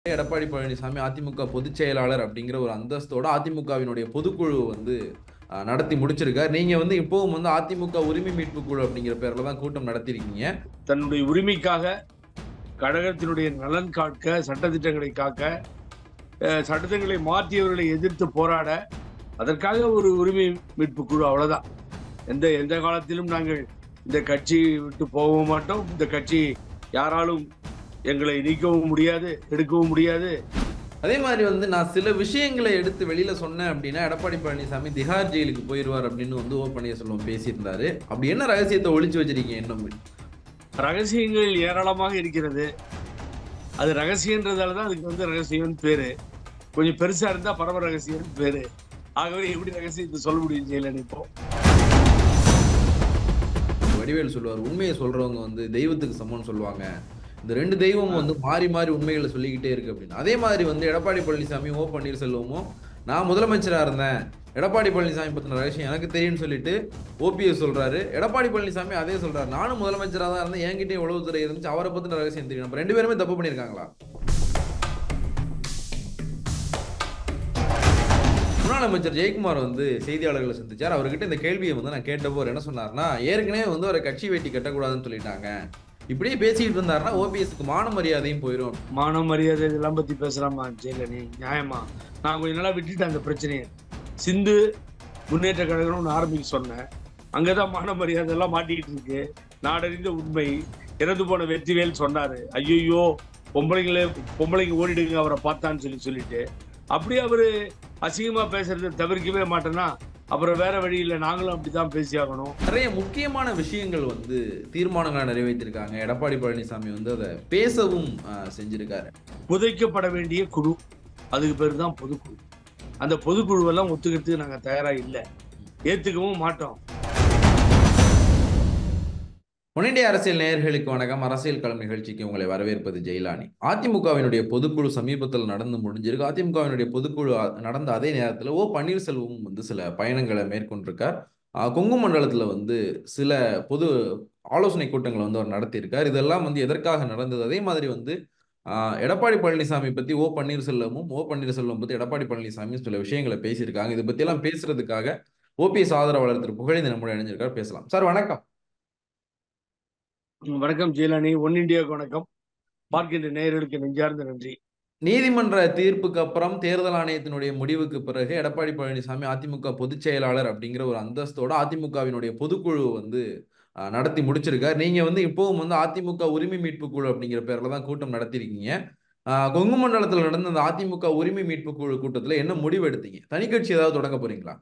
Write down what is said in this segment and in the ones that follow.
எடப்பாடி பழனிசாமி அதிமுக பொதுச் செயலாளர் அப்படிங்கிற ஒரு அந்தஸ்தோட அதிமுகவினுடைய பொதுக்குழு வந்து அஹ், நடத்தி முடிச்சிருக்கார் நீங்க வந்து இப்பவும் வந்து அதிமுக உரிமை மீட்பு குழு அப்படிங்கிற பேர்ல தான் கூட்டம் நடத்திருக்கீங்க தன்னுடைய உரிமைக்காக கழகத்தினுடைய நலன் காக்க சட்டத்திட்டங்களை காக்க அஹ், சட்டத்திட்டங்களை மாற்றியவர்களை எதிர்த்து போராட அதற்காக ஒரு உரிமை மீட்பு குழு அவ்வளவுதான் எந்த எந்த காலத்திலும் நாங்கள் இந்த கட்சி விட்டு போகவும் மாட்டோம் இந்த கட்சி யாராலும் எங்களை நீக்கவும் முடியாது எடுக்கவும் முடியாது அதே மாதிரி வந்து நான் சில விஷயங்களை எடுத்து வெளியில சொன்னேன் அப்படின்னா எடப்பாடி பழனிசாமி திஹார் ஜெயிலுக்கு போயிடுவார் அப்படின்னு வந்து ஓ பன்னீர்செல்வம் பேசியிருந்தாரு அப்படி என்ன ரகசியத்தை ஒளிச்சு வச்சிருக்கீங்க இன்னும் ரகசியங்கள் ஏராளமாக இருக்கிறது அது ரகசியன்றதால தான் அதுக்கு வந்து ரகசியம்னு பேரு கொஞ்சம் பெருசா இருந்தா பரம ரகசியம்னு பேரு ஆகவே எப்படி ரகசியத்தை சொல்ல முடியும் ஜெயலலிதா இப்போ வடிவேல் சொல்லுவார் உண்மையை சொல்றவங்க வந்து தெய்வத்துக்கு சமம்னு சொல்லுவாங்க இந்த ரெண்டு தெய்வமும் வந்து மாறி மாறி உண்மைகளை சொல்லிக்கிட்டே இருக்கு அப்படின்னு அதே மாதிரி வந்து எடப்பாடி பழனிசாமி ஓ பன்னீர்செல்வமும் நான் முதலமைச்சரா இருந்தேன் எடப்பாடி பழனிசாமி பத்தின ரகசியம் எனக்கு தெரியும்னு சொல்லிட்டு ஓபிஎஸ் சொல்றாரு எடப்பாடி பழனிசாமி அதே சொல்றாரு நானும் முதலமைச்சரா தான் இருந்தேன் என்கிட்டயும் உளவுத்துறை இருந்துச்சு அவரை பத்தின ரகசியம் தெரியும் நம்ம ரெண்டு பேருமே தப்பு பண்ணியிருக்காங்களா முன்னாள் அமைச்சர் ஜெயக்குமார் வந்து செய்தியாளர்களை சந்திச்சார் அவர்கிட்ட இந்த கேள்வியை வந்து நான் கேட்டப்போ அவர் என்ன சொன்னார்னா ஏற்கனவே வந்து ஒரு கட்சி வேட்டி கட்டக்கூடாதுன்னு சொல்லிட்டாங்க இப்படியே பேசிக்கிட்டு இருந்தாருன்னா ஓபிஎஸ்க்கு மான மரியாதையும் போயிடும் மான மரியாதை இதெல்லாம் பத்தி பேசலாமா ஜெயலலிதா நியாயமா நான் கொஞ்ச நாளா விட்டுட்டேன் அந்த பிரச்சனையை சிந்து முன்னேற்ற கழகம்னு ஆரம்பிக்க சொன்னேன் அங்கதான் மான மரியாதை எல்லாம் மாட்டிக்கிட்டு இருக்கு நாடறிந்த உண்மை இறந்து போன வெற்றிவேல் சொன்னாரு ஐயோ பொம்பளைங்களே பொம்பளைங்க ஓடிடுங்க அவரை பார்த்தான்னு சொல்லி சொல்லிட்டு அப்படியே அவரு அசிங்கமா பேசுறதை தவிர்க்கவே மாட்டேன்னா அப்புறம் வேற வழி இல்லை நாங்களும் அப்படிதான் பேசி ஆகணும் நிறைய முக்கியமான விஷயங்கள் வந்து தீர்மானங்களை நிறைவேற்றிருக்காங்க எடப்பாடி பழனிசாமி வந்து அதை பேசவும் ஆஹ், செஞ்சிருக்காரு புதைக்கப்பட வேண்டிய குழு அதுக்கு பேர் தான் பொதுக்குழு அந்த பொதுக்குழுவெல்லாம் ஒத்துக்கிறதுக்கு நாங்க தயாரா இல்லை ஏத்துக்கவும் மாட்டோம் முன்னிண்டிய அரசியல் நேயர்களுக்கு வணக்கம் அரசியல் களம் நிகழ்ச்சிக்கு உங்களை வரவேற்பது ஜெயலானி அதிமுகவினுடைய பொதுக்குழு சமீபத்தில் நடந்து முடிஞ்சிருக்கு அதிமுகவினுடைய பொதுக்குழு அ- நடந்த அதே நேரத்தில் ஓ பன்னீர்செல்வமும் வந்து சில பயணங்களை மேற்கொண்டிருக்கார் ஆஹ் கொங்கு மண்டலத்தில் வந்து சில பொது ஆலோசனை கூட்டங்களை வந்து அவர் நடத்தியிருக்கார் இதெல்லாம் வந்து எதற்காக நடந்தது அதே மாதிரி வந்து ஆஹ் எடப்பாடி பழனிசாமி பத்தி ஓ பன்னீர்செல்வமும் ஓ பன்னீர்செல்வம் பத்தி எடப்பாடி பழனிசாமி சில விஷயங்களை பேசியிருக்காங்க இதை பத்தி எல்லாம் பேசுறதுக்காக ஓபிஎஸ் ஆதரவாளர் திரு புகழேந்தி நம்முடைய இணைஞ்சிருக்கார் பேசலாம் சார் வணக்கம் ம், வணக்கம் ஜெயலானி ஒன் இந்தியாவுக்கு வணக்கம் பார்க்கின்ற நேயர்களுக்கு நெஞ்சார்ந்த நன்றி நீதிமன்ற தீர்ப்புக்கு அப்புறம் தேர்தல் ஆணையத்தினுடைய முடிவுக்கு பிறகு எடப்பாடி பழனிசாமி அதிமுக பொதுச் செயலாளர் அப்படிங்கிற ஒரு அந்தஸ்தோட அதிமுகவினுடைய பொதுக்குழு வந்து அஹ், நடத்தி முடிச்சிருக்கார் நீங்க வந்து இப்பவும் வந்து அதிமுக உரிமை மீட்பு குழு அப்படிங்கிற பேர்ல தான் கூட்டம் நடத்திருக்கீங்க அஹ், கொங்கு மண்டலத்தில் நடந்த அந்த அதிமுக உரிமை மீட்பு குழு கூட்டத்துல என்ன முடிவு எடுத்தீங்க தனி கட்சி ஏதாவது தொடங்க போறீங்களா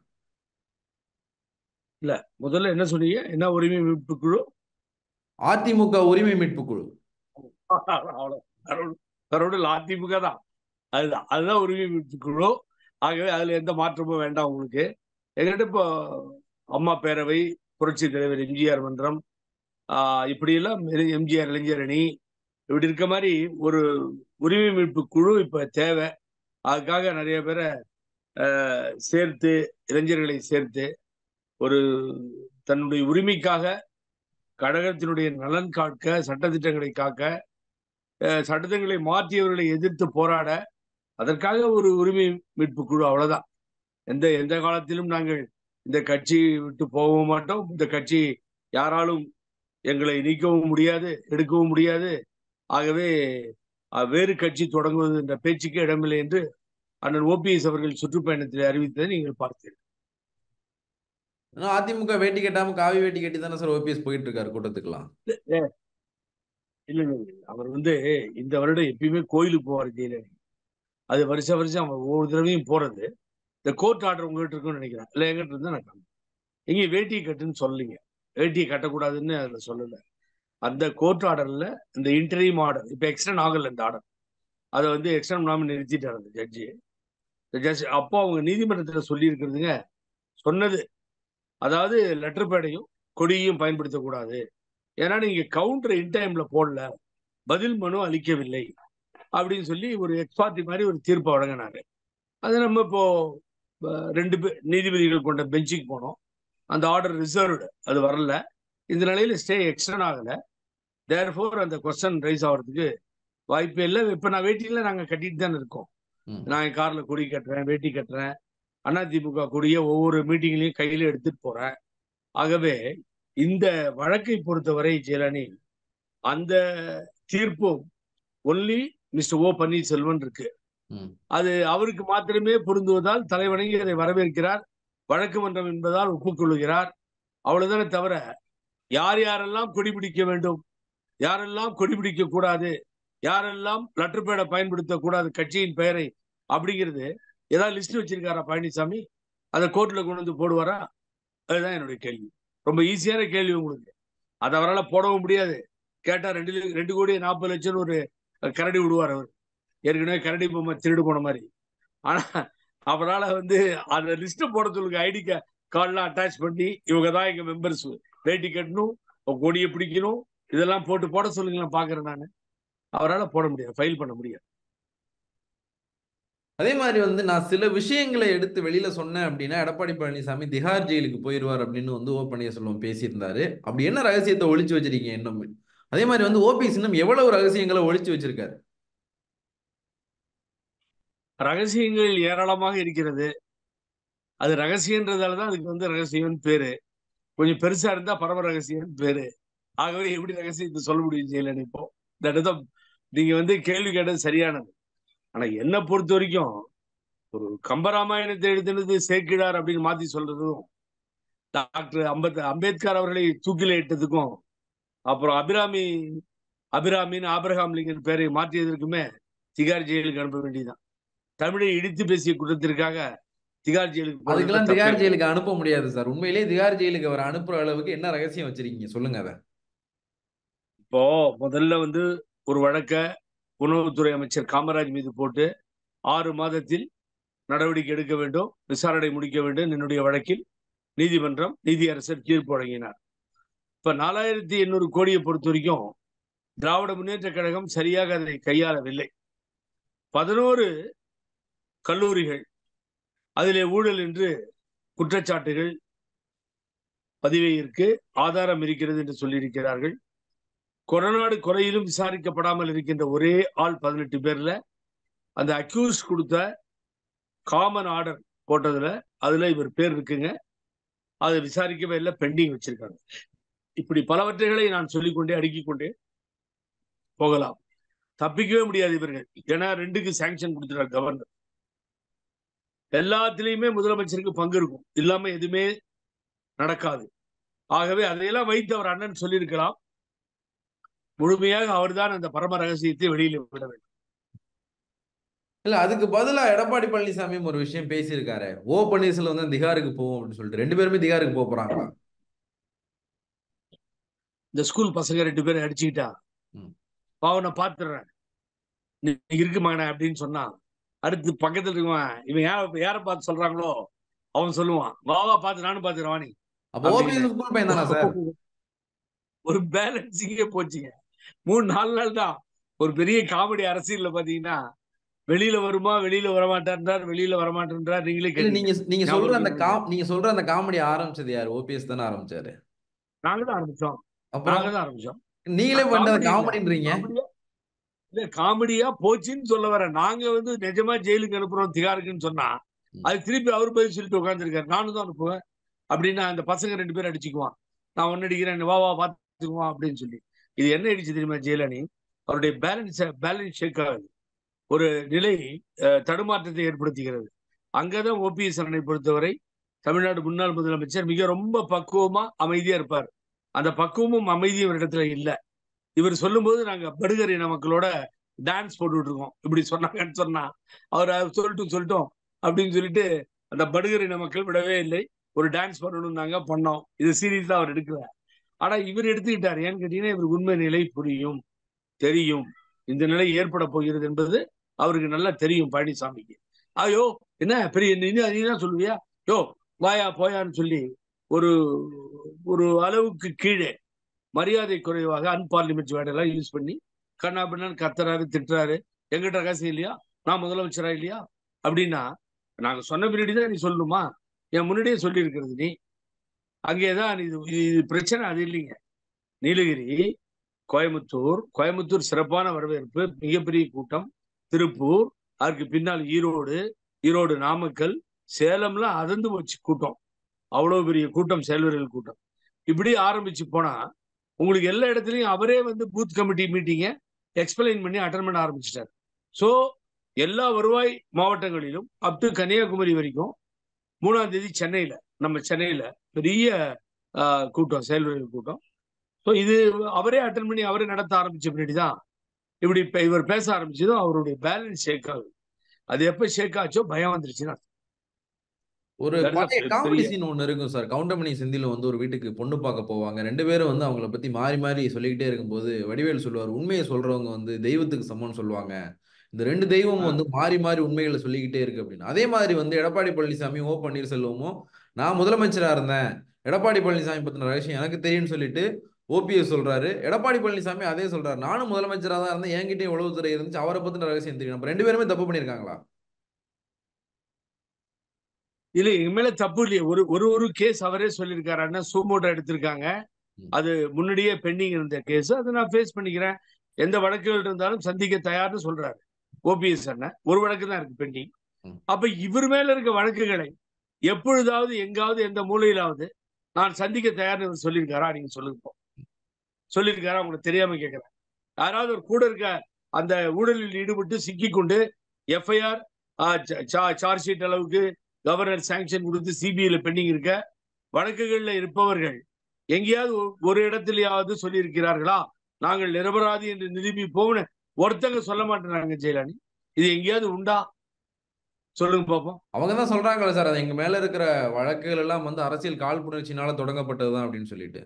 முதல்ல என்ன சொன்னீங்க என்ன உரிமை மீட்பு குழு அதிமுக உரிமை மீட்பு குழு அவ்வளவு. கரோடு கரோடு அதிமுக தான் அதுதான் அதுதான் உரிமை மீட்பு குழு ஆகவே அதுல எந்த மாற்றமும் வேண்டாம் உங்களுக்கு எங்கிட்ட இப்போ அம்மா பேரவை புரட்சி தலைவர் எம்ஜிஆர் மன்றம் ஆஹ் இப்படியெல்லாம் இளை- எம்ஜிஆர் இளைஞர் அணி இப்படி இருக்க மாதிரி ஒரு உரிமை மீட்பு குழு இப்ப தேவை அதுக்காக நிறைய பேரை ஆஹ் சேர்த்து இளைஞர்களை சேர்த்து ஒரு தன்னுடைய உரிமைக்காக கழகத்தினுடைய நலன் காக்க சட்டத்திட்டங்களை காக்க அஹ் சட்டத்திட்டங்களை மாற்றியவர்களை எதிர்த்து போராட அதற்காக ஒரு உரிமை மீட்பு குழு அவ்வளவுதான் எந்த எந்த காலத்திலும் நாங்கள் இந்த கட்சி விட்டு போகவும் மாட்டோம் இந்த கட்சி யாராலும் எங்களை நீக்கவும் முடியாது எடுக்கவும் முடியாது ஆகவே அஹ், வேறு கட்சி தொடங்குவது என்ற பேச்சுக்கே இடமில்லை என்று அண்ணன் ஓபிஎஸ் அவர்கள் சுற்றுப்பயணத்தில் அறிவித்ததை நீங்கள் பார்த்தீர்கள் ஆனா அதிமுக வேட்டி கட்டாம காவி வேட்டி கட்டி தானே சார் ஓபிஎஸ் போயிட்டு இருக்காரு கூட்டத்துக்குலாம் இல்ல இல்ல இல்ல. அவர் வந்து இந்த வருடம் எப்பயுமே கோயிலுக்கு போவார் ஜெயலலிதா அது வருஷம் வருஷம் அவர் ஒவ்வொரு தடவையும் போறது இந்த கோர்ட் ஆர்டர் உங்ககிட்ட இருக்குன்னு நினைக்கிறேன் இல்ல எங்கிட்ட இருந்தா நான் காமிக்கிறேன். எங்க வேட்டியை கட்டுன்னு சொல்லீங்க வேட்டியை கட்டக்கூடாதுன்னு அதுல சொல்லல அந்த கோர்ட் ஆர்டர்ல இந்த இன்டர்வியூம் ஆர்டர் இப்ப எக்ஸ்டன் ஆகல இந்த ஆர்டர் அதை வந்து எக்ஸ்டன் பண்ணாம நிறுத்திட்டார் அந்த ஜட்ஜி இந்த ஜட்ஜ் அப்போ அவங்க நீதிமன்றத்துல சொல்லி இருக்கிறதுங்க சொன்னது அதாவது லெட்டர் பேடையும் கொடியையும் பயன்படுத்தக்கூடாது ஏன்னா நீங்க கவுண்டர் இன் டைம்ல போடல பதில் மனு அளிக்கவில்லை அப்படின்னு சொல்லி ஒரு எக்ஸ்பார்ட்டி மாதிரி ஒரு தீர்ப்பை வழங்கினாங்க அது நம்ம இப்போ அஹ், ரெண்டு பேர் நீதிபதிகள் கொண்ட பெஞ்சுக்கு போனோம் அந்த ஆர்டர் ரிசர்வ்டு அது வரல இந்த நிலையில ஸ்டே எக்ஸ்டன் ஆகல தேர்ஃபோர் அந்த கொஸ்டன் ரைஸ் ஆகிறதுக்கு வாய்ப்பே இல்லை இப்ப நான் வேட்டியில நாங்க கட்டிட்டு தானே இருக்கோம் ம். நான் என் கார்ல கொடி கட்டுறேன் வேட்டி கட்டுறேன் அதிமுக கொடிய ஒவ்வொரு மீட்டிங்லயும் கையில எடுத்துட்டு போறேன் ஆகவே இந்த வழக்கை பொறுத்தவரை ஜெயலலினி அந்த தீர்ப்பும் ஒன்லி மிஸ்டர் ஓ பன்னீர்செல்வன் இருக்கு ம். அது அவருக்கு மாத்திரமே பொருந்துவதால் தலைவணங்கி அதை வரவேற்கிறார் வழக்கு மன்றம் என்பதால் ஒப்புக்கொள்கிறார் அவ்வளவுதானே தவிர யார் யாரெல்லாம் கொடி பிடிக்க வேண்டும் யாரெல்லாம் கொடி பிடிக்க கூடாது யாரெல்லாம் லெட்டர் பேடை பயன்படுத்தக் கூடாது கட்சியின் பெயரை அப்படிங்கிறது ஏதாவது லிஸ்ட் வச்சிருக்காரா பழனிசாமி அதை கோர்ட்ல கொண்டு வந்து போடுவாரா அதுதான் என்னுடைய கேள்வி ரொம்ப ஈஸியான கேள்வி உங்களுக்கு அதை அவரால் போடவும் முடியாது கேட்டா ரெண்டு லி- ரெண்டு கோடி நாற்பது லட்சம் ஒரு கரடி விடுவார் அவர் ஏற்கனவே கரடி பொம்மை திருடு போன மாதிரி ஆனா அவரால் வந்து அந்த லிஸ்ட்டை போட சொல்லுங்க ஐடி கார்டெலாம் அட்டாச் பண்ணி இவங்க தான் எங்க மெம்பர்ஸ் வேட்டி கட்டணும் கொடியை பிடிக்கணும் இதெல்லாம் போட்டு போட சொல்லுங்களேன் பாக்குறேன் நான் அவரால் போட முடியாது ஃபைல் பண்ண முடியாது அதே மாதிரி வந்து நான் சில விஷயங்களை எடுத்து வெளியில சொன்னேன் அப்படின்னா எடப்பாடி பழனிசாமி திஹார் ஜெயிலுக்கு போயிடுவார் அப்படின்னு வந்து ஓ பன்னீர்செல்வம் பேசியிருந்தாரு அப்படி என்ன ரகசியத்தை ஒளிச்சு வச்சிருக்கீங்க இன்னும் அதே மாதிரி வந்து ஓபிஎஸ் இன்னும் எவ்வளவு ரகசியங்களை ஒளிச்சு வச்சிருக்காரு ரகசியங்கள் ஏராளமாக இருக்கிறது அது ரகசியன்றதால தான் அதுக்கு வந்து ரகசியம்னு பேரு கொஞ்சம் பெருசா இருந்தா பரம ரகசியம் பேரு ஆகவே எப்படி ரகசியத்தை சொல்ல முடியும் ஜெயலலிதா இப்போ இந்த இடத்த நீங்க வந்து கேள்வி கேட்டது சரியானது ஆனா என்னை பொறுத்த வரைக்கும் ஒரு கம்பராமாயணத்தை எழுதினது சேக்கிடார் அப்படின்னு மாத்தி சொல்றதும் டாக்டர் அம்பத் அம்பேத்கர் அவர்களை தூக்கில இட்டதுக்கும் அப்புறம் அபிராமி அபிராமின்னு ஆபிரகாம் லிங்கன் பேரை மாற்றியதற்குமே திகார் ஜெயிலுக்கு அனுப்ப வேண்டியதுதான் தமிழை இடித்து பேசிய குற்றத்திற்காக திகார் ஜெயிலுக்கு போனது அதுக்கெல்லாம் தப்பே திகார் இல்லை. ஜெயிலுக்கு அனுப்ப முடியாது சார் உண்மையிலேயே திகார் ஜெயிலுக்கு அவர் அனுப்புற அளவுக்கு என்ன ரகசியம் வச்சிருக்கீங்க சொல்லுங்க அதை இப்போ முதல்ல வந்து ஒரு வழக்க உணவுத்துறை அமைச்சர் காமராஜ் மீது போட்டு ஆறு மாதத்தில் நடவடிக்கை எடுக்க வேண்டும் விசாரணை முடிக்க வேண்டும் என்னுடைய வழக்கில் நீதிமன்றம் நீதியரசர் தீர்ப்பு வழங்கினார் இப்ப நாலாயிரத்தி எண்ணூறு கோடியை பொறுத்த வரைக்கும் திராவிட முன்னேற்ற கழகம் சரியாக அதை கையாளவில்லை பதினோரு கல்லூரிகள் அதிலே ஊழல் என்று குற்றச்சாட்டுகள் பதிவே இருக்கு ஆதாரம் இருக்கிறது என்று சொல்லியிருக்கிறார்கள் கொரநாடு குறையிலும் விசாரிக்கப்படாமல் இருக்கின்ற ஒரே ஆள் பதினெட்டு பேர்ல அந்த அக்யூஸ் கொடுத்த காமன் ஆர்டர் போட்டதுல அதுல இவர் பேர் இருக்குங்க அதை விசாரிக்கவே இல்லை பெண்டிங் வச்சிருக்காங்க இப்படி பலவற்றைகளை நான் சொல்லிக்கொண்டே அடுக்கிக் கொண்டே போகலாம் தப்பிக்கவே முடியாது இவர்கள் ஏன்னா ரெண்டுக்கு சாங்ஷன் கொடுத்துட்டார் கவர்னர் எல்லாத்துலயுமே முதலமைச்சருக்கு பங்கு இருக்கும் இல்லாம எதுவுமே நடக்காது ஆகவே அதையெல்லாம் வைத்து அவர் அண்ணன் சொல்லியிருக்கலாம் முழுமையாக அவர்தான் அந்த பரம ரகசியத்தை வெளியில விட வேண்டும் இல்ல அதுக்கு பதிலா எடப்பாடி பழனிசாமியும் ஒரு விஷயம் பேசியிருக்காரு ஓ பன்னீர்செல்வம் தான் திகாருக்கு போவோம் அப்படின்னு சொல்லிட்டு ரெண்டு பேருமே திகாருக்கு போக போறாங்களா இந்த ஸ்கூல் பசங்க ரெண்டு பேரும் அடிச்சுக்கிட்டா ம். பாவம் நான் பாத்துறேன் நீ இருக்கு மகனே அப்படின்னு சொன்னான் அடுத்து பக்கத்துல இருக்கவன் இவன் யார யார பார்த்து சொல்றாங்களோ அவன் சொல்லுவான் வாவா பார்த்து நானும் பாத்துறேன் வாணி அப்போ ஓபிஎஸ் ஸ்கூல் பையன் தானா சார் ஒரு பேலன்சிங்கே போச்சுங்க மூணு நாலு நாள் தான் ஒரு பெரிய காமெடி அரசியல்ல பாத்தீங்கன்னா வெளியில வருமா வெளியில வரமாட்டான்றார் வெளியில வரமாட்டேன்றார் நீங்களே இல்ல கேட்டீங்க நீங்க நீங்க ஞாபகம் சொல்ற அந்த இருக்கா? கா நீங்க சொல்ற அந்த காமெடி ஆரம்பிச்சது யாரு ஓபிஎஸ் தானே ஆரம்பிச்சாரு நாங்க தான் ஆரம்பிச்சோம் அப்புறம் நாங்க தான் ஆரம்பிச்சோம் நீங்களே பண்ண காமெடி இல்ல. காமெடின்றீங்க காமெடியா இல்ல காமெடியா போச்சுன்னு சொல்ல வர நாங்க வந்து நிஜமா ஜெயிலுக்கு அனுப்புறோம் திகாருக்குன்னு சொன்னா ம். அது திருப்பி அவர் பதில் சொல்லிட்டு உட்காந்துருக்காரு நானும் தான் அனுப்புவேன் அப்படின்னா அந்த பசங்க ரெண்டு பேரும் அடிச்சுக்குவான் நான் ஒன்னு அடிக்கிறேன் வா வா பாத்துக்குவான் அப்படின்னு சொல்லி இது என்ன அடிச்சு தெரியுமா ஜெயலலினி அவருடைய பேலன்ஸ் பேலன்ஸ் ஷேக் ஆகுது ஒரு நிலை அஹ், தடுமாற்றத்தை ஏற்படுத்துகிறது அங்கதான் ஓபிஎஸ் அண்ணனை பொறுத்தவரை தமிழ்நாடு முன்னாள் முதலமைச்சர் மிக ரொம்ப பக்குவமா அமைதியா இருப்பார் அந்த பக்குவமும் அமைதியும் இடத்துல இல்ல இவர் சொல்லும்போது நாங்க படுகர் இன மக்களோட டான்ஸ் போட்டுட்டு இருக்கோம் இப்படி சொன்னாங்கன்னு சொன்னா அவர் அது சொல்லட்டும் சொல்லட்டும் அப்படின்னு சொல்லிட்டு அந்த படுகர் இன மக்கள் விடவே இல்லை ஒரு டான்ஸ் பண்ணணும்னாங்க பண்ணோம் இது சீரியஸா அவர் எடுக்கல ஆனா இவர் எடுத்துக்கிட்டார் ஏன்னு கேட்டீங்கன்னா இவருக்கு உண்மை நிலை புரியும் தெரியும் இந்த நிலை ஏற்பட போகிறது என்பது அவருக்கு நல்லா தெரியும் பழனிசாமிக்கு ஐயோ என்ன பெரிய நீ நீ தான் சொல்லுவியா யோ வாயா போயான்னு சொல்லி ஒரு ஒரு அளவுக்கு கீழே மரியாதை குறைவாக அன்பார்லிமெண்ட் வேர்டெல்லாம் யூஸ் பண்ணி கண்ணா பின்னான்னு கத்துறாரு திட்டுறாரு எங்கிட்ட ரகசியம் இல்லையா நான் முதலமைச்சரா இல்லையா அப்படின்னா நாங்க சொன்ன பின்னாடி தான் நீ சொல்லணுமா என் முன்னாடியே சொல்லி இருக்கிறது நீ அங்கேதான் இது இது பிரச்சனை அது இல்லைங்க நீலகிரி கோயம்புத்தூர் கோயம்புத்தூர் சிறப்பான வரவேற்பு மிகப்பெரிய கூட்டம் திருப்பூர் அதற்கு பின்னால் ஈரோடு ஈரோடு நாமக்கல் சேலம்லாம் அதந்து போச்சு கூட்டம் அவ்வளவு பெரிய கூட்டம் செயல்வர்கள் கூட்டம் இப்படி ஆரம்பிச்சு போனா உங்களுக்கு எல்லா இடத்துலயும் அவரே வந்து பூத் கமிட்டி மீட்டிங்கை எக்ஸ்பிளைன் பண்ணி அட்டன் பண்ண ஆரம்பிச்சிட்டார் ஸோ எல்லா வருவாய் மாவட்டங்களிலும் அப் டு கன்னியாகுமரி வரைக்கும் மூணாம் தேதி சென்னையில நம்ம சென்னையில பெரிய ஆஹ், கூட்டம் செயல்வர்கள் கூட்டம் ஸோ இது அவரே அட்டன் பண்ணி அவரே நடத்த ஆரம்பிச்ச பின்னாடி தான் இப்படி இப்ப இவர் பேச ஆரம்பிச்சதும் அவருடைய பேலன்ஸ் ஷேக் ஆகுது அது எப்ப ஷேக் ஆச்சோ பயம் வந்துருச்சுன்னா ஒரு That is a பழைய பெரிய- காமெடி சீன் ஒண்ணு இருக்கும் சார் கவுண்டமணி செந்தில் வந்து ஒரு வீட்டுக்கு பொண்ணு பார்க்க போவாங்க ரெண்டு பேரும் வந்து அவங்கள பத்தி மாறி மாறி சொல்லிக்கிட்டே இருக்கும்போது வடிவேல் சொல்லுவார் உண்மையை சொல்றவங்க வந்து தெய்வத்துக்கு சமம்னு சொல்லுவாங்க இந்த ரெண்டு தெய்வமும் வந்து மாறி மாறி உண்மைகளை சொல்லிக்கிட்டே இருக்கு அப்படின்னு அதே மாதிரி வந்து எடப்பாடி பழனிசாமி ஓ பன்னீர்செல்வமும் நான் முதலமைச்சரா இருந்தேன் எடப்பாடி பழனிசாமி பத்தின ரகசியம் எனக்கு தெரியும்னு சொல்லிட்டு ஓபிஎஸ் சொல்றாரு எடப்பாடி பழனிசாமி அதே சொல்றாரு நானும் முதலமைச்சரா தான் இருந்தேன் என்கிட்டயும் உளவுத்துறை இருந்துச்சு அவரை பத்தின ரகசியம் தெரியும் அப்ப ரெண்டு பேருமே தப்பு பண்ணிருக்காங்களா இல்ல எங்க மேல தப்பு இல்லையே ஒரு ஒரு ஒரு கேஸ் அவரே சொல்லியிருக்காரு அண்ணா சூமோட்டோ எடுத்திருக்காங்க ம். அது முன்னாடியே பெண்டிங் இருந்த கேஸ் அதை நான் ஃபேஸ் பண்ணிக்கிறேன் எந்த வழக்குகள் இருந்தாலும் சந்திக்க தயார்னு சொல்றாரு ஓபிஎஸ் அண்ணன் ஒரு வழக்கு தான் இருக்கு பெண்டிங் ம். அப்ப இவர் மேல இருக்க வழக்குகளை எப்பொழுதாவது எங்காவது எந்த மூலையிலாவது நான் சந்திக்க தயார்னு இவர் சொல்லியிருக்காரா நீங்க சொல்லுங்க இப்போ. சொல்லியிருக்காரா உங்களுக்கு தெரியாம கேட்கிறேன் யாராவது ஒரு கூட இருக்க அந்த ஊழலில் ஈடுபட்டு சிக்கிக்கொண்டு எஃப்ஐஆர் சார்ஜ் ஷீட் அளவுக்கு கவர்னர் சாங்ஷன் கொடுத்து சிபிஐல பெண்டிங் இருக்க வழக்குகள்ல இருப்பவர்கள் எங்கேயாவது ஒ- ஒரு இடத்துலயாவது சொல்லியிருக்கிறார்களா நாங்கள் நிரபராதி என்று நிரூபிப்போம்னு ஒருத்தங்க சொல்ல மாட்டேறாங்க ஜெயலலினி இது எங்கேயாவது உண்டா சொல்லுங்க பாப்போம் அவங்க தான் சொல்றாங்களே சார் அது எங்க மேல இருக்கிற வழக்குகள் எல்லாம் வந்து அரசியல் காழ்ப்புணர்ச்சினால தொடங்கப்பட்டதுதான் அப்படின்னு சொல்லிட்டு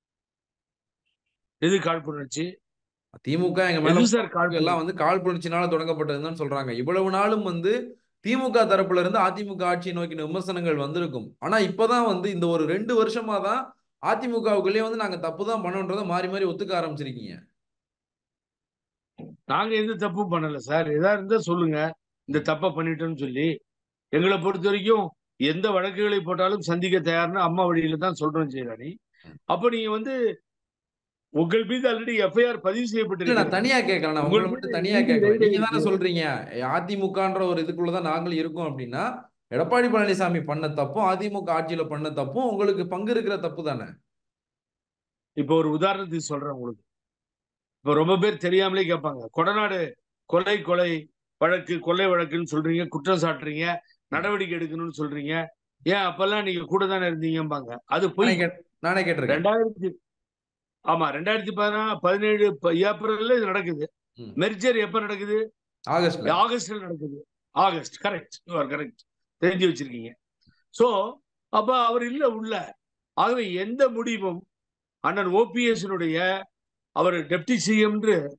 எது காழ்ப்புணர்ச்சி திமுக எங்க மேல எது சார் வழக்கு காழ்ப்புணர்ச்சி எல்லாம் வந்து காழ்ப்புணர்ச்சினால தொடங்கப்பட்டதுன்னு சொல்றாங்க இவ்வளவு நாளும் வந்து திமுக தரப்புல இருந்து அதிமுக ஆட்சியை நோக்கின விமர்சனங்கள் வந்திருக்கும் ஆனா இப்பதான் வந்து இந்த ஒரு ரெண்டு வருஷமா தான் அதிமுகவுக்குள்ளேயே வந்து நாங்க தப்பு தான் பண்ணோன்றதை மாறி மாறி ஒத்துக்க ஆரம்பிச்சிருக்கீங்க நாங்க எந்த தப்பும் பண்ணல சார் எதா இருந்தா சொல்லுங்க இந்த தப்பை பண்ணிட்டோம்னு சொல்லி எங்களை பொறுத்த வரைக்கும் எந்த வழக்குகளை போட்டாலும் சந்திக்க தயார்னு அம்மா வழியில தான் சொல்றோம் ஜெயலலினி அப்ப நீங்க வந்து உங்கள் மீது ஆல்ரெடி எஃப்ஐஆர் பதிவு இல்ல நான் செய்யப்பட்டிருக்கு தனியா கேட்கல நான் உங்களை மட்டும் தனியா கேட்கல நீங்க தானே சொல்றீங்க அதிமுகன்ற ஒரு இதுக்குள்ளதான் நாங்கள் இருக்கோம் அப்படின்னா எடப்பாடி பழனிசாமி பண்ண தப்பும் அதிமுக ஆட்சியில பண்ண தப்பும் உங்களுக்கு பங்கு இருக்கிற தப்பு தானே இப்போ ஒரு உதாரணத்துக்கு சொல்றேன் உங்களுக்கு இப்போ ரொம்ப பேர் தெரியாமலே கேட்பாங்க கொடநாடு கொலை கொலை வழக்கு கொலை வழக்குன்னு சொல்றீங்க குற்றம் சாட்டுறீங்க நடவடிக்கை எடுக்கணும்னு சொல்றீங்க ஏன் அப்பெல்லாம் நீங்க கூட தானே இருந்தீங்கம்பாங்க அது நானே போய் கேட்- நானே கேட்டிருக்கேன் ரெண்டாயிரத்தி ஆமா ரெண்டாயிரத்தி பதினா பதினேழு ப- ஏப்ரல்ல இது நடக்குது ம். மெர்ஜர் எப்ப நடக்குது ஆகஸ்ட்ல ஆகஸ்ட்ல நடக்குது August correct you are correct தெரிஞ்சு வச்சிருக்கீங்க சோ அப்ப அவர் இல்ல உள்ள ஆகவே எந்த முடிவும் அண்ணன் ஓபிஎஸ்னுடைய அவர் டெப்டி சிஎம்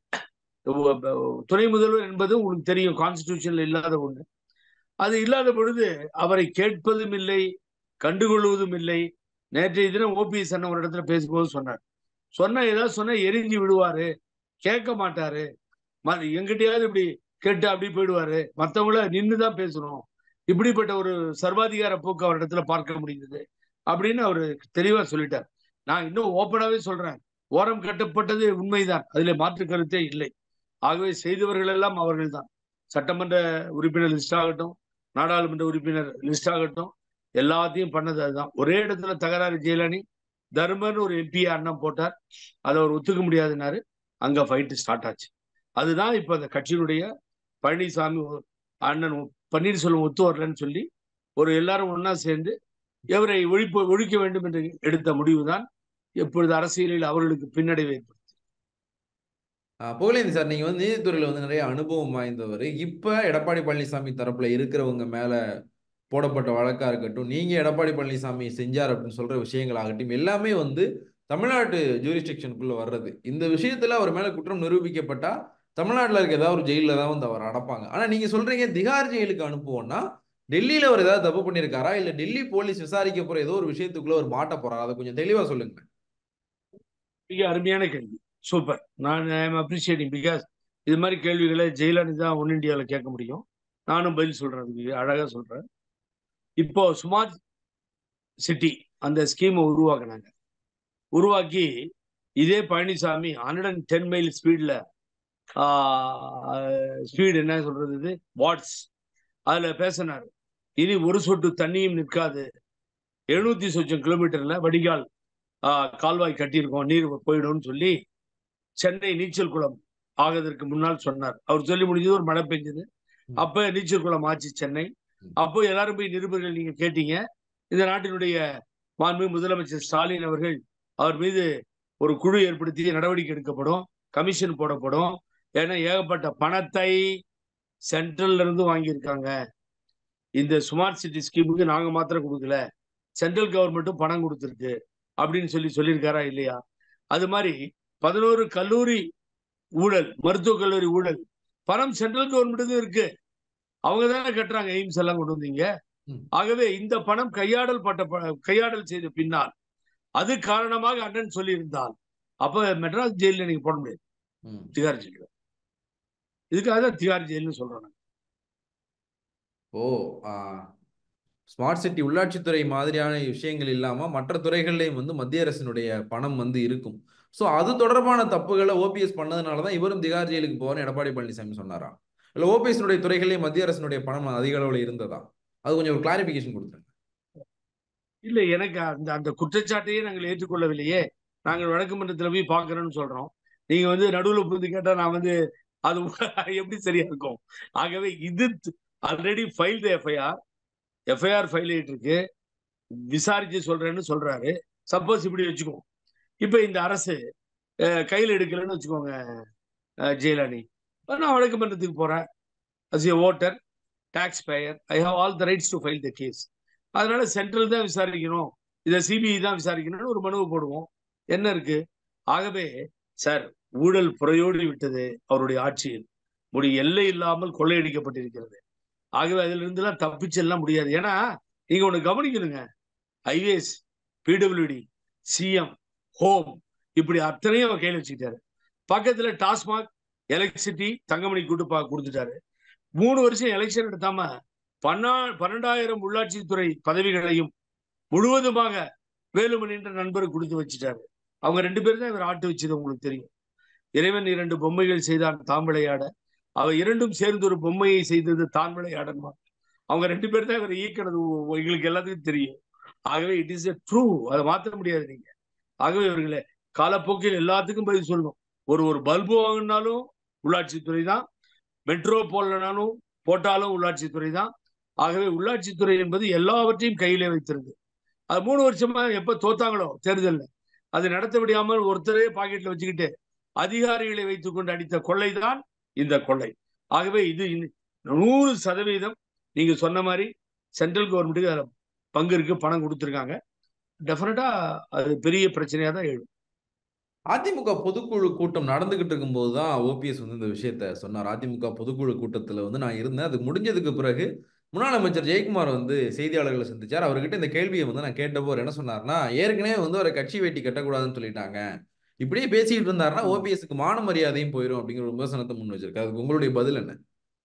துணை முதல்வர் என்பது உங்களுக்கு தெரியும் கான்ஸ்டிடியூஷன்ல இல்லாத ஒண்ணு அது இல்லாத பொழுது அவரை கேட்பதும் இல்லை கண்டுகொள்வதும் இல்லை நேற்றைய தினம் ஓபிஎஸ் அண்ணன் ஒரு இடத்துல பேசும்போது சொன்னார் சொன்னா ஏதாவது சொன்னா எரிஞ்சு விடுவாரு கேட்க மாட்டாரு ம- எங்கிட்டயாவது இப்படி கேட்டு அப்படி போயிடுவாரு மத்தவங்கள நின்று தான் பேசணும் இப்படிப்பட்ட ஒரு சர்வாதிகார போக்கு அவர் இடத்துல பார்க்க முடிந்தது அப்படின்னு அவரு தெளிவா சொல்லிட்டார் நான் இன்னும் ஓப்பனாவே சொல்றேன் ஓரம் கட்டப்பட்டது உண்மைதான் அதுல மாற்று கருத்தே இல்லை ஆகவே செய்தவர்கள் எல்லாம் அவர்கள் தான் சட்டமன்ற உறுப்பினர் லிஸ்ட் ஆகட்டும் நாடாளுமன்ற உறுப்பினர் லிஸ்ட் ஆகட்டும் எல்லாத்தையும் பண்ணது அதுதான் ஒரே இடத்துல தகராறு ஜெயலலினி தர்மர்னு ஒரு எம்பி அண்ணன் போட்டார் அதை அவர் ஒத்துக்க முடியாதுன்னாரு அங்க ஃபைட்டு ஸ்டார்ட் ஆச்சு அதுதான் இப்ப அந்த கட்சியினுடைய பழனிசாமி ஒ- அண்ணன் ஒ- பன்னீர்செல்வம் ஒத்து வரலன்னு சொல்லி ஒரு எல்லாரும் ஒண்ணா சேர்ந்து இவரை ஒழிப்பு ஒழிக்க வேண்டும் என்று எடுத்த முடிவுதான் இப்பொழுது அரசியலில் அவர்களுக்கு பின்னடைவை ஏற்படுத்தும் ஆஹ் புகழேந்தி சார் நீங்க வந்து நீதித்துறையில வந்து நிறைய அனுபவம் வாய்ந்தவர் இப்ப எடப்பாடி பழனிசாமி தரப்புல இருக்கிறவங்க மேல போடப்பட்ட வழக்கா இருக்கட்டும் நீங்க எடப்பாடி பழனிசாமி செஞ்சார் அப்படின்னு சொல்ற விஷயங்கள் ஆகட்டும் எல்லாமே வந்து தமிழ்நாட்டு ஜூரிஸ்டிக்ஷனுக்குள்ள வர்றது இந்த விஷயத்துல அவர் மேல குற்றம் நிரூபிக்கப்பட்டா தமிழ்நாட்டுல இருக்க ஏதாவது ஒரு ஜெயில தான் வந்து அவர் அடைப்பாங்க ஆனா நீங்க சொல்றீங்க திகார் ஜெயிலுக்கு அனுப்புவோம்னா டெல்லியில அவர் ஏதாவது தப்பு பண்ணிருக்காரா இல்ல டெல்லி போலீஸ் விசாரிக்க போற ஏதோ ஒரு விஷயத்துக்குள்ள அவர் மாட்ட போறாரா அதை கொஞ்சம் தெளிவா சொல்லுங்க மிக அருமையான கேள்வி சூப்பர் நான் ஐ எம் அப்ரிஷியேட்டிங் பிகாஸ் இது மாதிரி கேள்விகளை ஜெயலலிதா தான் ஒன் இந்தியாவில் கேட்க முடியும் நானும் பதில் சொல்றேன் அதுக்கு அழகா சொல்றேன் இப்போ ஸ்மார்ட் சிட்டி அந்த ஸ்கீமை உருவாக்குனாங்க உருவாக்கி இதே Palaniswami hundred and ten mile ஸ்பீட்ல ஸ்பீடு என்ன சொல்றது இது வாட்ஸ் அதுல பேசினார் இனி ஒரு சொட்டு தண்ணியும் நிற்காது எழுநூத்தி சொச்சம் கிலோமீட்டர்ல வடிகால் ஆஹ், கால்வாய் கட்டியிருக்கோம் நீர் போயிடும்னு சொல்லி சென்னை நீச்சல் குளம் ஆகிறதுக்கு முன்னால் சொன்னார் அவர் சொல்லி முடிஞ்சது ஒரு மழை பெஞ்சது அப்ப நீச்சல் குளம் ஆச்சு சென்னை அப்போ எல்லாரும் போய் நிருபர்கள் நீங்க கேட்டீங்க இந்த நாட்டினுடைய மாண்பு முதலமைச்சர் ஸ்டாலின் அவர்கள் அவர் மீது ஒரு குழு ஏற்படுத்தி நடவடிக்கை எடுக்கப்படும் கமிஷன் போடப்படும் ஏன்னா ஏகப்பட்ட பணத்தை சென்ட்ரல்ல இருந்து வாங்கியிருக்காங்க இந்த ஸ்மார்ட் சிட்டி ஸ்கீமுக்கு நாங்க மாத்திரம் கொடுக்கல சென்ட்ரல் கவர்மெண்ட்டும் பணம் கொடுத்துருக்கு அப்படின்னு சொல்லி சொல்லியிருக்காரா இல்லையா அது மாதிரி பதினோரு கல்லூரி ஊழல் மருத்துவக் கல்லூரி ஊழல் பணம் சென்ட்ரல் கவர்மெண்ட்டுக்கும் இருக்கு அவங்க தானே கட்டுறாங்க எய்ம்ஸ் எல்லாம் கொண்டு வந்தீங்க ம். ஆகவே இந்த பணம் கையாடல் பட்ட ப- கையாடல் செய்த பின்னால் அது காரணமாக அண்ணன் சொல்லியிருந்தால் அப்ப மெட்ராஸ் ஜெயில நீங்க போட முடியாது ம். திகார் ஜெயில இதுக்காக தான் திகார் ஜெயில்னு சொல்றோம் நாங்க. ஓ ஸ்மார்ட் சிட்டி உள்ளாட்சித்துறை மாதிரியான விஷயங்கள் இல்லாம மற்ற துறைகள்லையும் வந்து மத்திய அரசினுடைய பணம் வந்து இருக்கும் ஸோ அது தொடர்பான தப்புகளை ஓபிஎஸ் பண்ணதுனால தான் இவரும் திகார் ஜெயிலுக்கு போவார்னு எடப்பாடி பழனிசாமி சொன்னாரா இல்ல ஓபிஎஸ்னுடைய துறைகள்லேயும் மத்திய அரசினுடைய பணம் அதிக அளவில் இருந்ததா அது கொஞ்சம் ஒரு கிளாரிபிகேஷன் கொடுத்துருங்க இல்ல எனக்கு அந்த அந்த குற்றச்சாட்டையே நாங்கள் ஏற்றுக்கொள்ளவில்லையே நாங்கள் வழக்கு மன்றத்துல போய் பார்க்கறோம்னு சொல்றோம் நீங்க வந்து நடுவுல புரிந்து கேட்டா நான் வந்து அது எப்படி சரியா இருக்கும் ஆகவே இது already file FIR FIR file ஆயிட்டு இருக்கு விசாரிச்சு சொல்றேன்னு சொல்றாரு சப்போஸ் இப்படி வச்சுக்குவோம் இப்ப இந்த அரசு அஹ், கையில் எடுக்கலைன்னு வச்சுக்கோங்க அஹ், ஜெயலலினி நான் வழக்கு மன்றத்துக்கு போறேன் as a voter taxpayer I have all the rights to file the case அதனால சென்ட்ரல் தான் விசாரிக்கணும் இதை சிபிஐ தான் விசாரிக்கணும்னு ஒரு மனுவை போடுவோம் என்ன இருக்கு ஆகவே சார் ஊழல் புறையோடி விட்டது அவருடைய ஆட்சியில் முடி எல்லை இல்லாமல் கொள்ளையடிக்கப்பட்டிருக்கிறது ஆகவே அதுல இருந்தெல்லாம் தப்பிச்செல்லாம் முடியாது ஏன்னா நீங்க ஒண்ணு கவனிக்கணுங்க ஐஏஎஸ் பிடபிள்யூடி சிஎம் ஹோம் இப்படி அத்தனையும் அவர் கையில் வச்சுக்கிட்டாரு பக்கத்துல டாஸ்மாக் எலக்ட்ரிசிட்டி தங்கமணி கூட்டுப்பா கொடுத்துட்டாரு மூணு வருஷம் எலெக்ஷன் எடுத்தாம பன்னா பன்னெண்டாயிரம் உள்ளாட்சித்துறை பதவிகளையும் முழுவதுமாக வேலுமணி என்ற நண்பர் கொடுத்து வச்சுட்டாரு அவங்க ரெண்டு பேரும் தான் இவர் ஆட்டு வச்சது உங்களுக்கு தெரியும் இறைவன் இரண்டு பொம்மைகள் செய்தான் தாம் விளையாட அவ இரண்டும் சேர்ந்து ஒரு பொம்மையை செய்தது தான் விளையாடன்மா அவங்க ரெண்டு பேரும் தான் இவர் இயக்கினது உ- எங்களுக்கு எல்லாத்துக்கும் தெரியும் ஆகவே இட் இஸ் எ ட்ரூ அதை மாற்ற முடியாது நீங்க ஆகவே இவர்களே காலப்போக்கில் எல்லாத்துக்கும் பதில் சொல்லணும் ஒரு ஒரு பல்பு வாங்கினாலும் உள்ளாட்சித்துறை தான் மெட்ரோ போடலனாலும் போட்டாலும் உள்ளாட்சித்துறை தான் ஆகவே உள்ளாட்சித்துறை என்பது எல்லாவற்றையும் கையிலே வைத்திருக்கு அது மூணு வருஷமா எப்ப தோத்தாங்களோ தேர்தல்ல அது நடத்த முடியாமல் ஒருத்தரே பாக்கெட்ல வச்சுக்கிட்டு அதிகாரிகளை வைத்துக் கொண்டு அடித்த கொள்ளை தான் இந்த கொள்ளை ஆகவே இது இன்னி- நூறு சதவீதம் நீங்க சொன்ன மாதிரி சென்ட்ரல் கவர்மெண்ட்டுக்கு அதுல பங்கு இருக்கு பணம் கொடுத்துருக்காங்க டெஃபினட்டா அது பெரிய பிரச்சனையா தான் எழும் அதிமுக பொதுக்குழு கூட்டம் நடந்துகிட்டு இருக்கும்போது தான் ஓபிஎஸ் வந்து இந்த விஷயத்த சொன்னார் அதிமுக பொதுக்குழு கூட்டத்தில் வந்து நான் இருந்தேன் அது முடிஞ்சதுக்கு பிறகு முன்னாள் அமைச்சர் ஜெயக்குமார் வந்து செய்தியாளர்களை சந்திச்சார் அவர்கிட்ட இந்த கேள்வியை வந்து நான் கேட்டப்போ அவர் என்ன சொன்னார்னா ஏற்கனவே வந்து ஒரு கட்சி வேட்டி கட்டக்கூடாதுன்னு சொல்லிட்டாங்க இப்படியே பேசிக்கிட்டு இருந்தாருன்னா ஓபிஎஸ்க்கு மான மரியாதையும் போயிடும் அப்படிங்கிற ஒரு விமர்சனத்தை முன் வச்சிருக்காரு அதுக்கு உங்களுடைய பதில் என்ன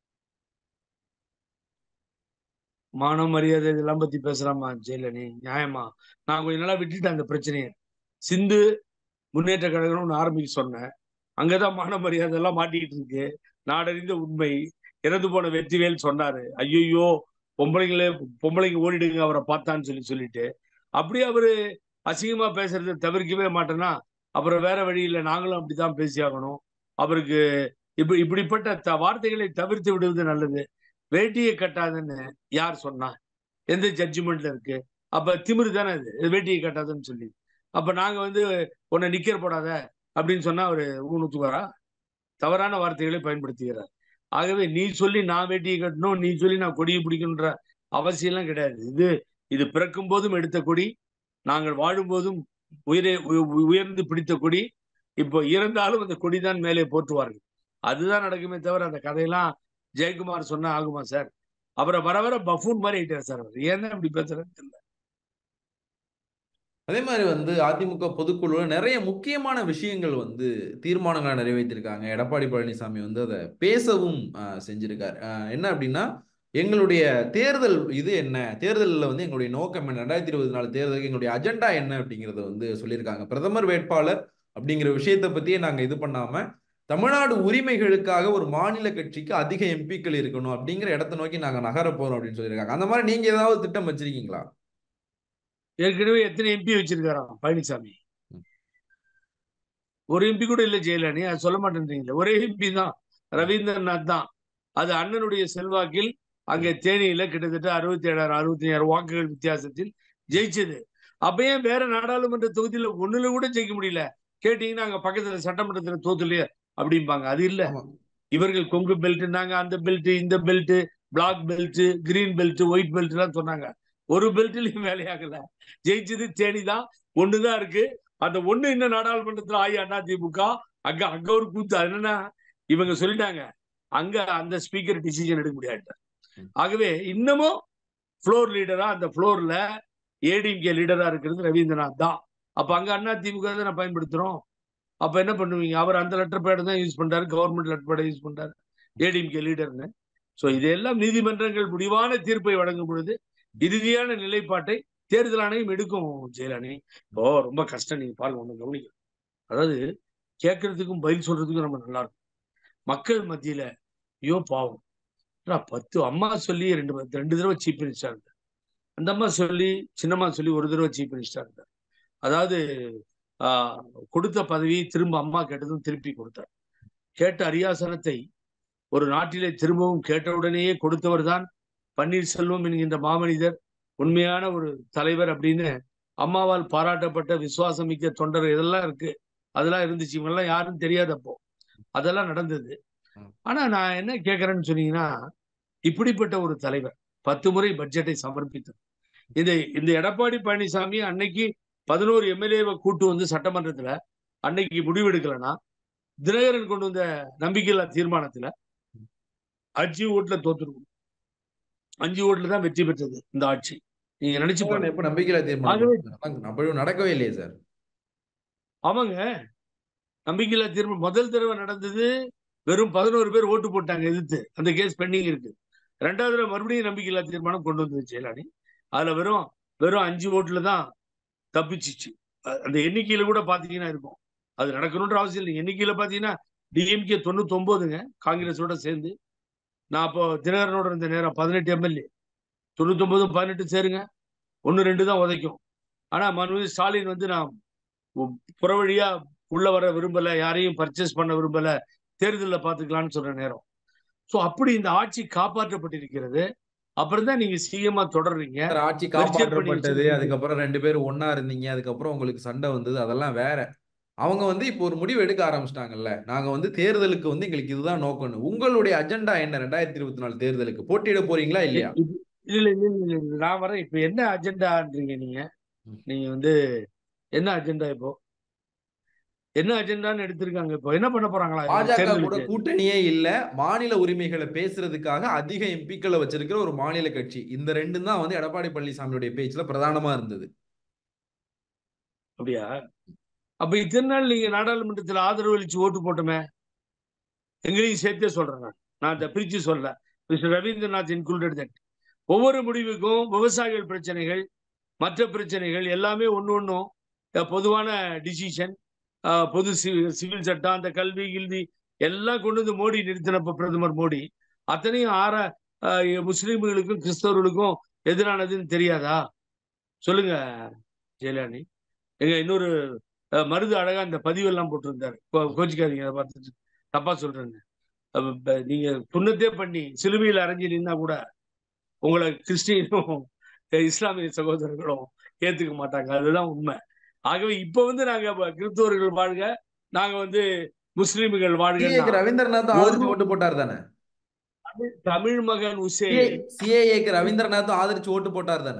மான மரியாதை இதெல்லாம் பத்தி பேசுறாமா ஜெயலலினி நியாயமா நான் கொஞ்ச நாளா விட்டுட்டேன் அந்த பிரச்சனையை சிந்து முன்னேற்ற கழகம்னு ஆரம்பிக்க சொன்னேன் அங்கதான் மான மரியாதை எல்லாம் மாட்டிக்கிட்டு இருக்கு நாடறிந்த உண்மை இறந்து போன வெற்றிவேல் சொன்னாரு ஐயோ பொம்பளைங்களே பொம்பளைங்க ஓடிடுங்க அவரை பார்த்தான்னு சொல்லி சொல்லிட்டு அப்படியே அவரு அசிங்கமா பேசுறதை தவிர்க்கவே மாட்டேன்னா அப்புறம் வேற வழி இல்லை நாங்களும் அப்படித்தான் பேசியாகணும் அவருக்கு இப்படி இப்படிப்பட்ட த- வார்த்தைகளை தவிர்த்து விடுவது நல்லது வேட்டியை கட்டாதுன்னு யார் சொன்னா எந்த ஜட்ஜ்மெண்ட்ல இருக்கு அப்ப திமிரு தானே அது இது வேட்டியை கட்டாதுன்னு சொல்லி அப்ப நாங்க வந்து உன்னை நிக்கர் போடாத அப்படின்னு சொன்னா அவரு ஊனுத்துவாரா தவறான வார்த்தைகளை பயன்படுத்துகிறார் ஆகவே நீ சொல்லி நான் வேட்டியை கட்டணும் நீ சொல்லி நான் கொடியை பிடிக்கணுன்ற அவசியம்லாம் கிடையாது இது இது பிறக்கும் போதும் எடுத்த கொடி நாங்கள் வாழும்போதும் உயிரை உ- உயர்ந்து பிடித்த கொடி இப்போ இறந்தாலும் அந்த கொடி தான் மேலே போற்றுவார்கள் அதுதான் நடக்குமே தவிர அந்த கதையெல்லாம் ஜெயக்குமார் சொன்னா ஆகுமா சார் அப்புறம் வர வர பஃபூன் மாதிரி ஆயிட்டார் சார் அவர் ஏன் தான் இப்படி பேசுறேன்னு தெரியல அதே மாதிரி வந்து அதிமுக பொதுக்குழுல நிறைய முக்கியமான விஷயங்கள் வந்து தீர்மானங்களை நிறைவேற்றிருக்காங்க எடப்பாடி பழனிசாமி வந்து அதை பேசவும் ஆஹ், செஞ்சிருக்கார் ஆஹ், என்ன அப்படின்னா எங்களுடைய தேர்தல் இது என்ன தேர்தலில் வந்து எங்களுடைய நோக்கம் என்ன ரெண்டாயிரத்தி இருபத்தி நாலு தேர்தலுக்கு எங்களுடைய அஜெண்டா என்ன அப்படிங்கிறத வந்து சொல்லியிருக்காங்க பிரதமர் வேட்பாளர் அப்படிங்கிற விஷயத்தை பத்தியே நாங்க இது பண்ணாம தமிழ்நாடு உரிமைகளுக்காக ஒரு மாநில கட்சிக்கு அதிக எம்பிக்கள் இருக்கணும் அப்படிங்கிற இடத்தை நோக்கி நாங்க நகர போறோம் அப்படின்னு சொல்லியிருக்காங்க அந்த மாதிரி நீங்க ஏதாவது திட்டம் வச்சிருக்கீங்களா ஏற்கனவே எத்தனை எம்பி வச்சிருக்காராம் பழனிசாமி ஒரு எம்பி கூட இல்ல ஜெயலலிதா அது சொல்ல மாட்டேன்றீங்களே ஒரே எம்பி தான் ரவீந்திரநாத் தான் அது அண்ணனுடைய செல்வாக்கில் அங்கே தேனியில கிட்டத்தட்ட அறுபத்தி ஏழாயிரம் அறுபத்தி ஏழாயிரம் வாக்குகள் வித்தியாசத்தில் ஜெயிச்சது அப்ப ஏன் வேற நாடாளுமன்ற தொகுதியில ஒண்ணுல கூட ஜெயிக்க முடியல கேட்டீங்கன்னா அங்க பக்கத்துல சட்டமன்றத்துல தோத்துலையே அப்படிம்பாங்க அது இல்ல ஆமா. இவர்கள் கொங்கு பெல்ட்னாங்க அந்த பெல்ட் இந்த belt black belt green belt white belt எல்லாம் சொன்னாங்க ஒரு பெல்ட்லயும் வேலையாகல ஜெயிச்சது தேனி தான் ஒண்ணுதான் இருக்கு அந்த ஒண்ணு இன்னும் நாடாளுமன்றத்துல ஆயி அண்ணா திமுக அங்க அங்க ஒரு கூத்து அது என்னன்னா இவங்க சொல்லிட்டாங்க அங்க அந்த ஸ்பீக்கர் டிசிஷன் எடுக்க முடியாது ஆகவே இன்னமும் ஃப்ளோர் லீடரா அந்த ஃப்ளோர்ல ஏடிஎம்கே லீடரா இருக்கிறது ரவீந்திரநாத் தான் அப்ப அங்க அண்ணா திமுக தானே பயன்படுத்துறோம் அப்ப என்ன பண்ணுவீங்க அவர் அந்த லெட்டர் பேடை தான் யூஸ் பண்றாரு கவர்மெண்ட் லெட்டர் பேடை யூஸ் பண்றாரு ஏடிஎம்கே லீடர்னு சோ இதெல்லாம் நீதிமன்றங்கள் முடிவான தீர்ப்பை வழங்கும் பொழுது இறுதியான நிலைப்பாட்டை தேர்தல் ஆணையம் எடுக்கும் ஜெயலலினி இப்போ ரொம்ப கஷ்டம் நீங்க பாருங்க ஒண்ணு கவனிக்கணும் அதாவது கேட்கறதுக்கும் பதில் சொல்றதுக்கும் நம்ம நல்லா இருக்கும் மக்கள் மத்தியில ஐயோ பாவம் ஏடா, பத்து அம்மா சொல்லி ரெண்டு ப- ரெண்டு தடவை சீஃப் மினிஸ்டர் இருந்தார் அந்த அம்மா சொல்லி சின்னம்மா சொல்லி ஒரு தடவை சீஃப் மினிஸ்டர் இருந்தார் அதாவது ஆஹ், கொடுத்த பதவி திரும்ப அம்மா கேட்டதும் திருப்பி கொடுத்தார் கேட்ட அரியாசனத்தை ஒரு நாட்டிலே திரும்பவும் கேட்டவுடனேயே கொடுத்தவர் தான் பன்னீர்செல்வம் என்கின்ற மாமனிதர் உண்மையான ஒரு தலைவர் அப்படின்னு அம்மாவால் பாராட்டப்பட்ட விசுவாசமிக்க தொண்டர் இதெல்லாம் இருக்கு அதெல்லாம் இருந்துச்சு இவங்கெல்லாம் யாரும் தெரியாது அப்போ அதெல்லாம் நடந்தது ஆனா நான் என்ன கேட்கறேன்னு சொன்னீங்கன்னா இப்படிப்பட்ட ஒரு தலைவர் பத்து முறை பட்ஜெட்டை சமர்ப்பித்தார் இந்த இந்த எடப்பாடி பழனிசாமி அன்னைக்கு பதினோரு எம்எல்ஏவை கூட்டு வந்து சட்டமன்றத்துல அன்னைக்கு முடிவெடுக்கலன்னா தினகரன் கொண்டு வந்த நம்பிக்கையில்லா தீர்மானத்துல அஞ்சு ஓட்டுல தோத்துருக்கும் அஞ்சு ஓட்டுல தான் வெற்றி பெற்றது இந்த ஆட்சி நீங்க நினைச்சு பாருங்க எப்ப நம்பிக்கையில ஆகவே- தீர்மானம் அப்படி நடக்கவே இல்லையே சார் ஆமாங்க நம்பிக்கையில்லா தீர்மானம் முதல் தடவை நடந்தது வெறும் பதினோரு பேர் ஓட்டு போட்டாங்க எதிர்த்து அந்த கேஸ் பெண்டிங் இருக்கு ரெண்டாவது தடவை மறுபடியும் நம்பிக்கையில்லா தீர்மானம் கொண்டு வந்தது ஜெயலலிதா அதுல வெறும் வெறும் அஞ்சு ஓட்டுல தான் தப்பிச்சிச்சு அ- அந்த எண்ணிக்கையில கூட பாத்தீங்கன்னா இருக்கும் அது நடக்கணுன்ற அவசியம் இல்லை எண்ணிக்கையில பாத்தீங்கன்னா டிஎம்கே தொண்ணூத்தி ஒன்பதுங்க காங்கிரஸோட சேர்ந்து நான் அப்போ தினகரனோட இருந்த நேரம் பதினெட்டு எம்எல்ஏ தொண்ணூத்தி ஒன்பதும் பதினெட்டு சேருங்க ஒன்னு ரெண்டு தான் உதைக்கும் ஆனா மனு ஸ்டாலின் வந்து நான் உ- புறவழியா உள்ள வர விரும்பல யாரையும் பர்ச்சேஸ் பண்ண விரும்பல தேர்தலில் பார்த்துக்கலாம்னு சொன்ன நேரம் ஸோ அப்படி இந்த ஆட்சி காப்பாற்றப்பட்டிருக்கிறது அப்புறம் தான் நீங்க சிஎம்மா தொடர்றீங்க சார், ஆட்சி வரிசை பண்ணி காப்பாற்றப்பட்டது வச்சிருக்கீங்க. அதுக்கப்புறம் ரெண்டு பேரும் ஒண்ணா இருந்தீங்க அதுக்கப்புறம் உங்களுக்கு சண்டை வந்தது அதெல்லாம் வேற அவங்க வந்து இப்போ ஒரு முடிவு எடுக்க ஆரம்பிச்சிட்டாங்கல்ல நாங்க வந்து தேர்தலுக்கு வந்து எங்களுக்கு இதுதான் நோக்கணும் உங்களுடைய அஜெண்டா என்ன ரெண்டாயிரத்தி இருபத்தி நாலு தேர்தலுக்கு போட்டியிட போறீங்களா இல்லையா இது- இல்ல இல்ல இல்ல இல்ல, இல்ல நான் வரேன் இப்ப என்ன அஜெண்டான்றீங்க நீங்க ம். நீங்க வந்து என்ன அஜெண்டா இப்போ என்ன அஜெண்டான்னு எடுத்திருக்காங்க இப்போ என்ன பண்ண போறாங்களா இந்த பாஜக கூட தேர்தலுக்கு கூட்டணியே இல்ல மாநில உரிமைகளை பேசுறதுக்காக அதிக எம்பிக்களை வச்சிருக்கிற ஒரு மாநில கட்சி இந்த ரெண்டும் தான் வந்து எடப்பாடி பழனிசாமியுடைய பேச்சுல பிரதானமா இருந்தது அப்படியா அப்ப இத்தனை நாள் நீங்க நாடாளுமன்றத்தில் ஆதரவு அளிச்சு ஓட்டு போட்டோமே எங்களையும் சேர்த்தே சொல்றேன் நான் நான் அதை பிரிச்சு சொல்றேன் மிஸ்டர் ரவீந்திரநாத் இன்க்ளூடட் தட் ஒவ்வொரு முடிவுக்கும் விவசாயிகள் பிரச்சனைகள் மற்ற பிரச்சனைகள் எல்லாமே ஒண்ணு ஒன்றும் பொதுவான டிசிஷன் பொது சி- சிவில் சட்டம் அந்த கல்வி கில்வி எல்லாம் கொண்டு வந்து மோடி நிறுத்தினப்ப பிரதமர் மோடி அத்தனையும் ஆற அஹ், முஸ்லிம்களுக்கும் கிறிஸ்தவர்களுக்கும் எதிரானதுன்னு தெரியாதா சொல்லுங்க ஜெயலலினி எங்க இன்னொரு அஹ், மருது அழகா இந்த பதிவெல்லாம் போட்டிருந்தாரு கோ- கோச்சிக்காதீங்க அதை பார்த்துட்டு தப்பா சொல்றேன்னு அப்ப ப- நீங்க புண்ணத்தே பண்ணி சிலுவையில் அரைஞ்சு நின்னா கூட உங்களை கிறிஸ்டியனும் அஹ், இஸ்லாமிய சகோதரர்களும் ஏத்துக்க மாட்டாங்க அதுதான் உண்மை ஆகவே இப்ப வந்து நாங்க ப- கிறிஸ்தவர்கள் வாழ்க நாங்க வந்து முஸ்லிம்கள் சிஏக்கு வாழ்க ரவீந்திரநாத் ஆதரிச்சு ஓட்டு போட்டார் தானே தமிழ் மகன் உசே சிஏஏக்கு ரவீந்திரநாத் ஆதரிச்சு ஓட்டு போட்டார் தானே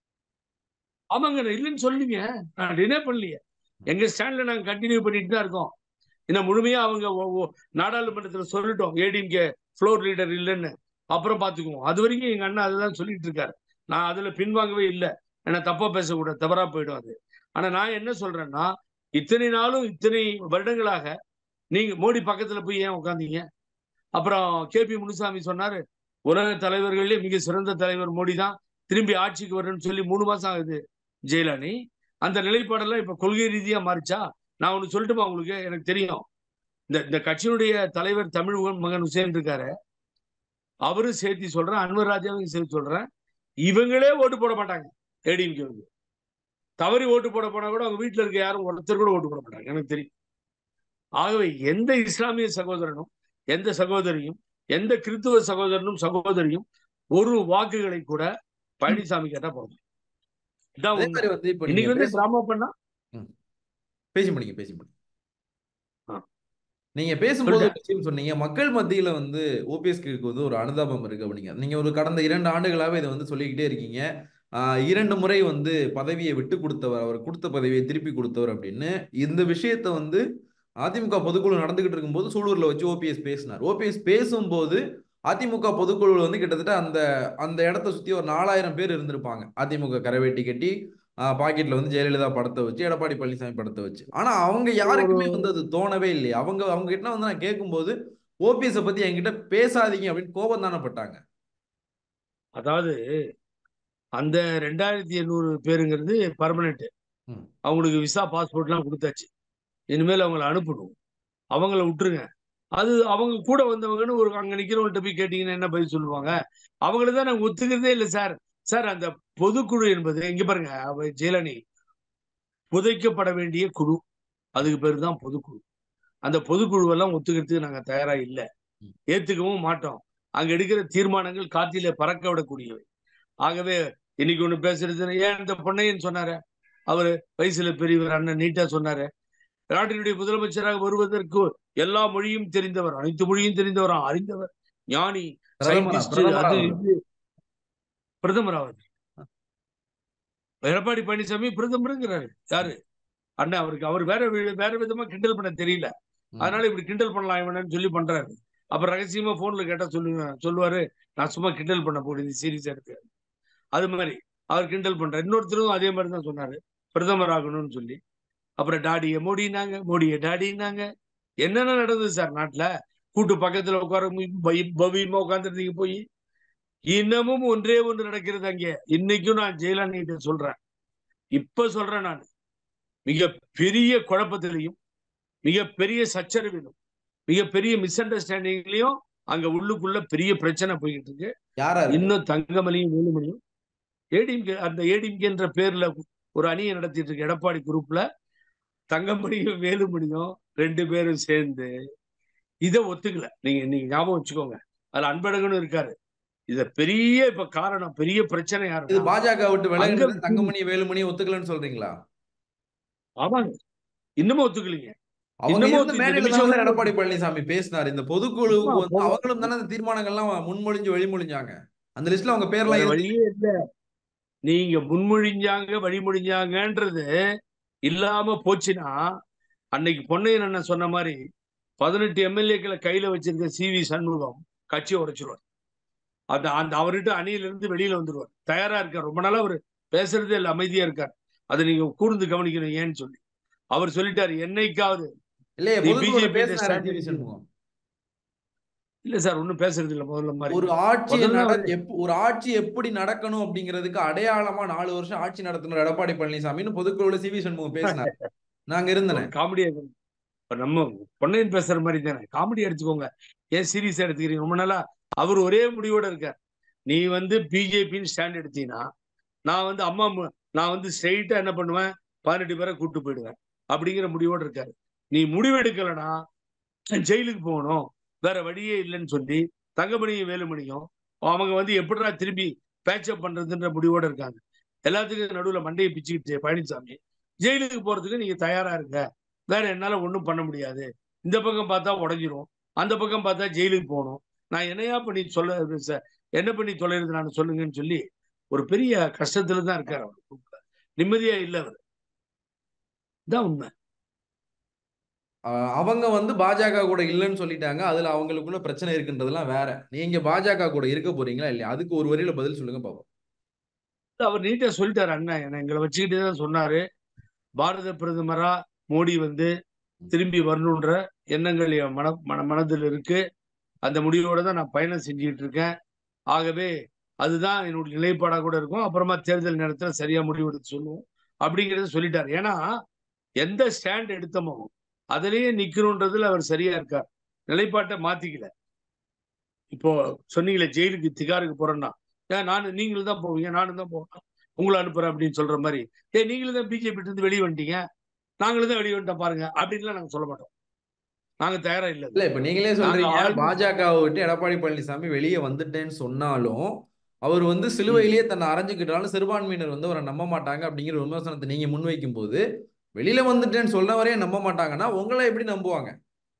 ஆமாங்க நான் இல்லைன்னு சொல்லுங்க நான் டினே பண்ணலையே எங்க ஸ்டாண்ட்ல நாங்க கண்டினியூ பண்ணிட்டு தான் இருக்கோம் இன்னும் முழுமையா அவங்க ஒ- ஒ- நாடாளுமன்றத்துல சொல்லிட்டோம் ஏடிஎம்கே ஃப்ளோர் லீடர் இல்லைன்னு அப்புறம் பாத்துக்குவோம் அது வரைக்கும் எங்க அண்ணா அதுதான் சொல்லிட்டு இருக்காரு நான் அதுல பின்வாங்கவே இல்லை ஏன்னா தப்பா பேசக்கூடாது தவறா போயிடும் அது ஆனா நான் என்ன சொல்றேன்னா இத்தனை நாளும் இத்தனை வருடங்களாக நீங்க மோடி பக்கத்துல போய் ஏன் உட்காந்தீங்க அப்புறம் கே பி முனுசாமி சொன்னாரு உலக தலைவர்களே மிக சிறந்த தலைவர் மோடி தான் திரும்பி ஆட்சிக்கு வரணும்னு சொல்லி மூணு மாசம் ஆகுது ஜெயலலினி அந்த நிலைப்பாடெல்லாம் இப்ப கொள்கை ரீதியா மாறிச்சா நான் ஒண்ணு சொல்லட்டுமா உங்களுக்கு எனக்கு தெரியும் இந்த இந்த கட்சியினுடைய தலைவர் தமிழ் மகன் ஹுசேன் இருக்காரு அவரும் சேர்த்து சொல்றேன் அன்வர் ராஜாவையும் சேர்த்து சொல்றேன் இவங்களே ஓட்டு போட மாட்டாங்க ஏடிஎம்கேவுக்கு தவறி ஓட்டு போட போனா கூட அவங்க வீட்டுல இருக்க யாரும் ஒருத்தர் கூட ஓட்டு போட மாட்டாங்க எனக்கு தெரியும் ஆகவே எந்த இஸ்லாமிய சகோதரனும் எந்த சகோதரியும் எந்த கிறிஸ்துவ சகோதரனும் சகோதரியும் ஒரு வாக்குகளை கூட பழனிசாமி கேட்டா போதும் இதான் அதே உண்மை. மாதிரி வந்து இப்ப இன்னைக்கு நீங்க வந்து பேச- டிராமா பண்ணா பேசி முடிங்க பேசி முடிங்க ஆ. நீங்க பேசும்போது சொல்லுங்க. ஒரு விஷயம் சொன்னீங்க மக்கள் மத்தியில வந்து ஓபிஎஸ்க்கு வந்து ஒரு அனுதாபம் இருக்கு அப்படிங்க நீங்க ஒரு கடந்த இரண்டு ஆண்டுகளாவே இதை வந்து சொல்லிக்கிட்டே இருக்கீங்க ஆஹ் இரண்டு முறை வந்து பதவியை விட்டு கொடுத்தவர் அவர் கொடுத்த பதவியை திருப்பி கொடுத்தவர் அப்படின்னு இந்த விஷயத்த வந்து அதிமுக பொதுக்குழு நடந்துகிட்டு இருக்கும்போது சூலூர்ல வச்சு ஓபிஎஸ் பேசினார் ஓபிஎஸ் பேசும்போது அதிமுக பொதுக்குழு வந்து கிட்டத்தட்ட அந்த அந்த இடத்த சுத்தி ஒரு நாலாயிரம் பேர் இருந்திருப்பாங்க அதிமுக கரவேட்டி கட்டி பாக்கெட்ல வந்து ஜெயலலிதா படத்தை வச்சு எடப்பாடி பழனிசாமி படத்தை வச்சு ஆனா அவங்க யாருக்குமே வந்து அது தோணவே இல்லையே அவங்க அவங்க கிட்ட வந்து நான் கேட்கும்போது ஓபிஎஸ் பத்தி என்கிட்ட பேசாதீங்க அப்படின்னு கோபம் தானே பட்டாங்க அதாவது அந்த ரெண்டாயிரத்தி எண்ணூறு பேருங்கிறது பர்மனெண்ட் ம். அவங்களுக்கு விசா பாஸ்போர்ட்லாம் கொடுத்தாச்சு இனிமேல் அவங்கள அனுப்பணும் அவங்கள விட்டுருங்க அது அவங்க கூட வந்தவங்கன்னு ஒரு அங்க நிக்கிறவங்கள்ட்ட போய் கேட்டீங்கன்னா என்ன பதில் சொல்லுவாங்க அவங்கள தான் நாங்க ஒத்துக்கிறதே இல்லை சார் சார் அந்த பொதுக்குழு என்பது இங்க பாருங்க அவ ஜெயலலினி புதைக்கப்பட வேண்டிய குழு அதுக்கு பேர் தான் பொதுக்குழு அந்த பொதுக்குழுவெல்லாம் ஒத்துக்கிறதுக்கு நாங்க தயாரா இல்லை ம். ஏத்துக்கவும் மாட்டோம் அங்க எடுக்கிற தீர்மானங்கள் காத்திலே பறக்க விடக்கூடியவை ஆகவே இன்னைக்கு ஒண்ணு பேசுறது ஏன் இந்த பொன்னையன் சொன்னாரு அவரு வயசுல பெரியவர் அண்ணன் நீட்டா சொன்னாரு நாட்டினுடைய முதலமைச்சராக வருவதற்கு எல்லா மொழியும் தெரிந்தவர் அனைத்து மொழியும் தெரிந்தவர் அறிந்தவர் ஞானி பிரதமரா சயின்டிஸ்ட் பிரதமரா அது அவர். இது பிரதமர் ஆவார் எடப்பாடி பழனிசாமி பிரதமருங்கிறாரு யாரு அண்ணன் அவருக்கு அவர் வேற வி- வேற விதமா கிண்டல் பண்ண தெரியல ம். அதனால இப்படி கிண்டல் பண்ணலாம் இவனன்னு சொல்லி பண்றாரு அப்புறம் ரகசியமா போன்ல கேட்டா சொல்லுங்க சொல்லுவாரு நான் சும்மா கிண்டல் பண்ண போடுது சீரியஸ் எடுத்து அது மாதிரி அவர் கிண்டல் பண்றாரு இன்னொருத்தரும் அதே மாதிரி தான் சொன்னாரு பிரதமர் ஆகணும்னு சொல்லி அப்புறம் டாடிய மோடினாங்க மோடிய டாடினாங்க என்னென்ன நடந்தது சார் நாட்டுல கூட்டு பக்கத்துல உட்கார பவியமா உட்காந்துருந்தீங்க போய் இன்னமும் ஒன்றே ஒன்று நடக்கிறது அங்க இன்னைக்கும் நான் ஜெயலலிதா கிட்ட சொல்றேன் இப்ப சொல்றேன் நான் மிக பெரிய குழப்பத்திலையும் மிக பெரிய சச்சரவிலும் மிக பெரிய மிஸ் அண்டர்ஸ்டாண்டிங்லயும் அங்க உள்ளுக்குள்ள பெரிய பிரச்சனை போய்கிட்டு இருக்கு யாரா இருக்கு இன்னும் தங்கமணியும் வேலுமணியும் ஏடிஎம்கே அந்த ஏடிஎம்கேன்ற பேர்ல ஒரு அணியை நடத்திட்டு இருக்கு எடப்பாடி குரூப்ல தங்கமணியும் வேலுமணியும் ரெண்டு பேரும் சேர்ந்து இதை ஒத்துக்கல நீங்க நீங்க ஞாபகம் வச்சுக்கோங்க அதுல அன்பழகனும் இருக்காரு இத பெரிய இப்ப காரணம் பெரிய பிரச்சனை இது யாரு பாஜக விட்டு விலகுறது அங்க- தங்கமணி வேலுமணி ஒத்துக்கலன்னு சொல்றீங்களா ஆமாங்க இன்னமும் ஒத்துக்கலீங்க அவங்க இன்னமும் இருந்த இந்த மேடையில நிமிஷம் தான் வரைக்கும் எடப்பாடி பழனிசாமி பேசினார் இந்த பொதுக்குழுவுக்கு ஆமா, வந்து போக- அவங்களும் தானே அந்த தீர்மானங்கள்லாம் முன்மொழிஞ்சு வழிமொழிஞ்சாங்க அந்த லிஸ்ட்ல அவங்க பேர்லாம் வேற இருக்கு. வழியே இல்ல நீங்க முன்மொழிஞ்சாங்க வழிமொழிஞ்சாங்கன்றது இல்லாம போச்சுன்னா அன்னைக்கு பொன்னையன் அண்ணன் சொன்ன மாதிரி பதினெட்டு எம்எல்ஏக்களை கையில வச்சிருக்க சி வி சண்முகம் கட்சியை உடைச்சிருவார் அந்த அந்த அவர்கிட்ட அணியில இருந்து வெளியில வந்துருவார் தயாரா இருக்கார் ரொம்ப நாளா அவர் பேசுறதே இல்லை அமைதியா இருக்கார் அதை நீங்க கூர்ந்து கவனிக்கணும் ஏன்னு சொல்லி அவர் சொல்லிட்டாரு என்னைக்காவது இல்லையே நீ பொதுக்குழுல BJP பேசினாரு strategy- டிவி சண்முகம் இல்ல சார் ஒன்னும் பேசுறது இல்ல முதல்ல மாதிரி ஒரு ஆட்சி முதல்ல நட அவரு- எப்- ஒரு ஆட்சி எப்படி நடக்கணும் அப்படிங்கிறதுக்கு அடையாளமா நாலு வருஷம் ஆட்சி நடத்தின எடப்பாடி பழனிசாமின்னு பொதுக்குழுல சி வி சண்முகம் பேசினார் நாங்க இருந்தேன் காமெடியா இப்ப நம்ம பொன்னையன் பேசுற மாதிரி தானே காமெடி அடிச்சுக்கோங்க ஏன் சீரியஸா எடுத்துக்கிறீங்க ரொம்ப நாளா அவர் ஒரே முடிவோட இருக்கார் நீ வந்து பிஜேபின்னு ஸ்டாண்ட் எடுத்தீங்கன்னா நான் வந்து அம்மா மு- நான் வந்து ஸ்ட்ரெயிட்டா என்ன பண்ணுவேன் பதினெட்டு பேரை கூட்டு போயிடுவேன் அப்படிங்கிற முடிவோட இருக்காரு நீ முடிவெடுக்கலைன்னா ஜெயிலுக்கு போகணும் வேற வழியே இல்லைன்னு சொல்லி தங்கமணியும் வேலுமணியும் அவங்க வந்து எப்படிடா திரும்பி பேச்சப் பண்றதுன்ற முடிவோட இருக்காங்க எல்லாத்துக்கும் நடுவுல மண்டையை பிச்சுக்கிட்டு பழனிசாமி ஜெயிலுக்கு போறதுக்கு நீங்க தயாரா இருங்க வேற என்னால ஒண்ணும் பண்ண முடியாது இந்த பக்கம் பார்த்தா உடஞ்சிரும் அந்த பக்கம் பார்த்தா ஜெயிலுக்கு போகணும் நான் என்னையா பண்ணி சொல்ல ச- என்ன பண்ணி தொலைறது நான் சொல்லுங்கன்னு சொல்லி ஒரு பெரிய கஷ்டத்துல தான் இருக்காரு அவர் நிம்மதியா இல்ல அவர் இதான் உண்மை ஆஹ் அவங்க வந்து பாஜக கூட இல்லைன்னு சொல்லிட்டாங்க அதுல அவங்களுக்குள்ள பிரச்சனை இருக்குன்றதெல்லாம் வேற நீங்க பாஜக கூட இருக்க போறீங்களா இல்லையா அதுக்கு ஒரு வரியில பதில் சொல்லுங்க பாப்போம் அவர் நீட்டா சொல்லிட்டாரு அண்ணன் என்ன எங்களை வச்சுக்கிட்டே தான் சொன்னாரு பாரத பிரதமரா மோடி வந்து திரும்பி வரணுன்ற எண்ணங்கள் என் மன மன மனதில் இருக்கு அந்த முடிவோட தான் நான் பயணம் செஞ்சுக்கிட்டு இருக்கேன் ஆகவே அதுதான் என்னுடைய நிலைப்பாடா கூட இருக்கும் அப்புறமா தேர்தல் நேரத்துல சரியா முடிவெடுத்து சொல்லுவோம் அப்படிங்கறத சொல்லிட்டாரு ஏன்னா எந்த ஸ்டாண்ட் எடுத்தமோ அதுலயே நிக்கணும்ன்றதுல அவர் சரியா இருக்கார் நிலைப்பாட்டை மாத்திக்கல இப்போ சொன்னீங்களே ஜெயிலுக்கு திகாருக்கு போறேன்னா ஏன் நானும் நீங்களும் தான் போவீங்க நானும் தான் போவேன் உங்களை அனுப்புறேன் அப்படின்னு சொல்ற மாதிரி ஏ நீங்களும் தான் பிஜேபி இருந்து வெளியே வந்துட்டீங்க நாங்களும் தான் வெளியே வந்துட்டோம் பாருங்க அப்படின்லாம் நாங்க சொல்ல மாட்டோம் நாங்க தயாரா இல்ல இல்ல இப்ப நீங்களே சொல்றீங்க ஆழ்ந்து- பாஜகவை விட்டு எடப்பாடி பழனிசாமி வெளியே வந்துட்டேன்னு சொன்னாலும் அவர் வந்து சிலுவையிலேயே தன்னை அரைஞ்சுக்கிட்டாலும் சிறுபான்மையினர் வந்து அவரை நம்ப மாட்டாங்க அப்படிங்கிற ஒரு விமர்சனத்தை நீங்க முன்வைக்கும் போது வெளியில வந்துட்டேன்னு சொல்றவரையே நம்ப மாட்டாங்கன்னா உங்களை எப்படி நம்புவாங்க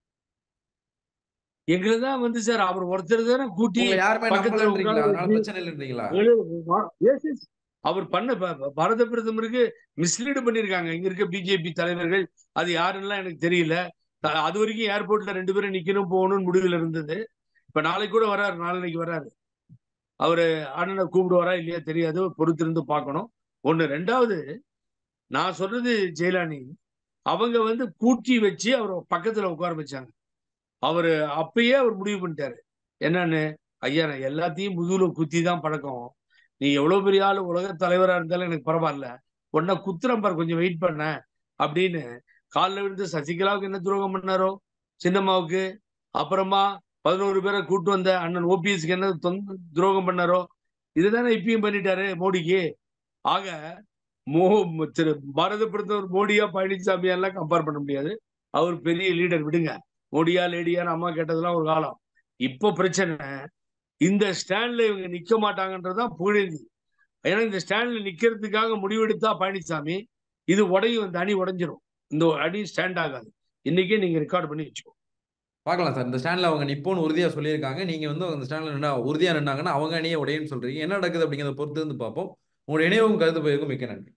எங்களை தான் வந்து சார் அவர் ஒருத்தர் தானே கூட்டி உங்களை யாருமே பக்கத்துல நம்பலன்றீங்களா உட்கார அதனால வச்சு- பிரச்சனை இல்லைன்றீங்களா Yes, yes. அவர் பண்ண ப- ப- பாரத பிரதமருக்கு மிஸ்லீடு பண்ணிருக்காங்க இங்க இருக்க பிஜேபி தலைவர்கள் அது யாருன்னெல்லாம் எனக்கு தெரியல த- அது வரைக்கும் ஏர்போர்ட்ல ரெண்டு பேரும் நிக்கணும் போகணும்னு முடிவில் இருந்தது இப்ப நாளைக்கு கூட வராரு நாளைக்கு வராரு அவரு அண்ணனை கூப்பிடுவாரா இல்லையா தெரியாது பொறுத்திருந்து பார்க்கணும் ஒண்ணு ரெண்டாவது நான் சொல்றது ஜெயலானி அவங்க வந்து கூட்டி வச்சு அவர் பக்கத்துல உட்கார வச்சாங்க அவரு அப்பயே அவர் முடிவு பண்ணிட்டாரு என்னன்னு ஐயா நான் எல்லாத்தையும் முதுகுல குத்தி தான் பழக்கம் நீ எவ்வளவு பெரிய ஆளு உலக தலைவரா இருந்தாலும் எனக்கு பரவாயில்ல உன்னை குத்துறேன் பாரு கொஞ்சம் வெயிட் பண்ண அப்படின்னு காலில் விழுந்து சசிகலாவுக்கு என்ன துரோகம் பண்ணாரோ சின்னம்மாவுக்கு அப்புறமா பதினோரு பேரை கூட்டு வந்த அண்ணன் ஓபிஎஸ்க்கு என்ன தொந்த துரோகம் பண்ணாரோ இதுதானே இப்பயும் பண்ணிட்டாரு மோடிக்கு ஆக மோ திரு பாரத பிரதமர் மோடியா பழனிசாமியா எல்லாம் கம்பேர் பண்ண முடியாது அவர் பெரிய லீடர் விடுங்க மோடியா லேடியான்னு அம்மா கேட்டதெல்லாம் ஒரு காலம் இப்போ பிரச்சனை இந்த ஸ்டாண்ட்ல இவங்க நிக்க மாட்டாங்கன்றதுதான் புகழ்ந்து ஏன்னா இந்த ஸ்டாண்ட்ல நிக்கிறதுக்காக முடிவெடுத்தா பழனிசாமி இது உடையும் இந்த அணி உடைஞ்சிரும் இந்த அணி ஸ்டாண்ட் ஆகாது இன்னைக்கே நீங்க ரெக்கார்ட் பண்ணி வச்சுக்கோ பார்க்கலாம் சார் இந்த ஸ்டாண்ட்ல அவங்க நிப்போன்னு உறுதியா சொல்லியிருக்காங்க நீங்க வந்து அந்த ஸ்டாண்ட்ல நின்னா உறுதியா நின்னாங்கன்னா அவங்க அணியே உடையன்னு சொல்றீங்க என்ன நடக்குது அப்படிங்கிறத பொறுத்து வந்து பார்ப்போம் உங்களுடைய இணையவும் கருத்து போயிருக்கும் மிக்க நன்றி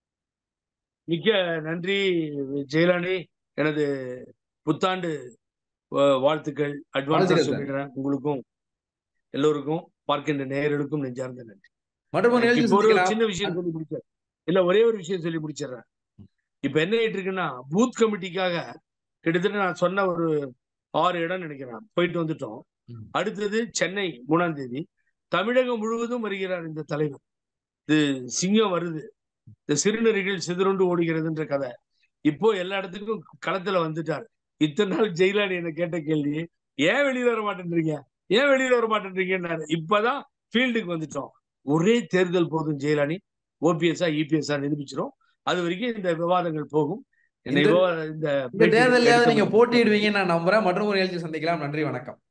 மிக்க நன்றி ஜெயலானி எனது புத்தாண்டு அஹ், வாழ்த்துக்கள் அட்வான்ஸா வாழ்த்துக்கள் சார். சொல்லிடுறேன் உங்களுக்கும் எல்லோருக்கும் பார்க்கின்ற நேயர்களுக்கும் நெஞ்சார்ந்த நன்றி மற்றும் ஒரு நிகழ்ச்சி இப்போ ஒரு சந்திக்கலாம். சின்ன விஷயம் சொல்லி முடிச்சேன் இல்ல ஒரே ஒரு விஷயம் சொல்லி முடிச்சிடுறேன் இப்ப என்ன ஆயிட்டு இருக்குன்னா பூத் கமிட்டிக்காக கிட்டத்தட்ட நான் சொன்ன ஒரு ஆறு இடம் நினைக்கிறேன் போயிட்டு வந்துட்டோம் ம். அடுத்தது சென்னை மூணாம் தேதி தமிழகம் முழுவதும் வருகிறார் இந்த தலைவர் இது சிங்கம் வருது இந்த சிறுநரிகள் சிதறுண்டு ஓடுகிறதுன்ற கதை இப்போ எல்லா இடத்துக்கும் களத்துல வந்துட்டார் இத்தனை நாள் ஜெயிலானி என்ன கேட்ட கேள்வி ஏன் வெளியில வர மாட்டேன்றீங்க ஏன் வெளியில வர மாட்டேன்றீங்கன்னாரு இப்பதான் ஃபீல்டுக்கு வந்துட்டோம் ஒரே தேர்தல் போதும் ஜெயலலிதா ஓபிஎஸ்ஆ இபிஎஸ்ஆ நிரூபிச்சிரும் அது வரைக்கும் இந்த விவாதங்கள் போகும் என்னை இந்த- விவா- இந்த இந்த தேர்தலையாவது எடுத்த- நீங்க போட்டியிடுவீங்கன்னு நான் நம்புறேன் மற்றும் ஒரு நிகழ்ச்சி சந்திக்கலாம் நன்றி வணக்கம்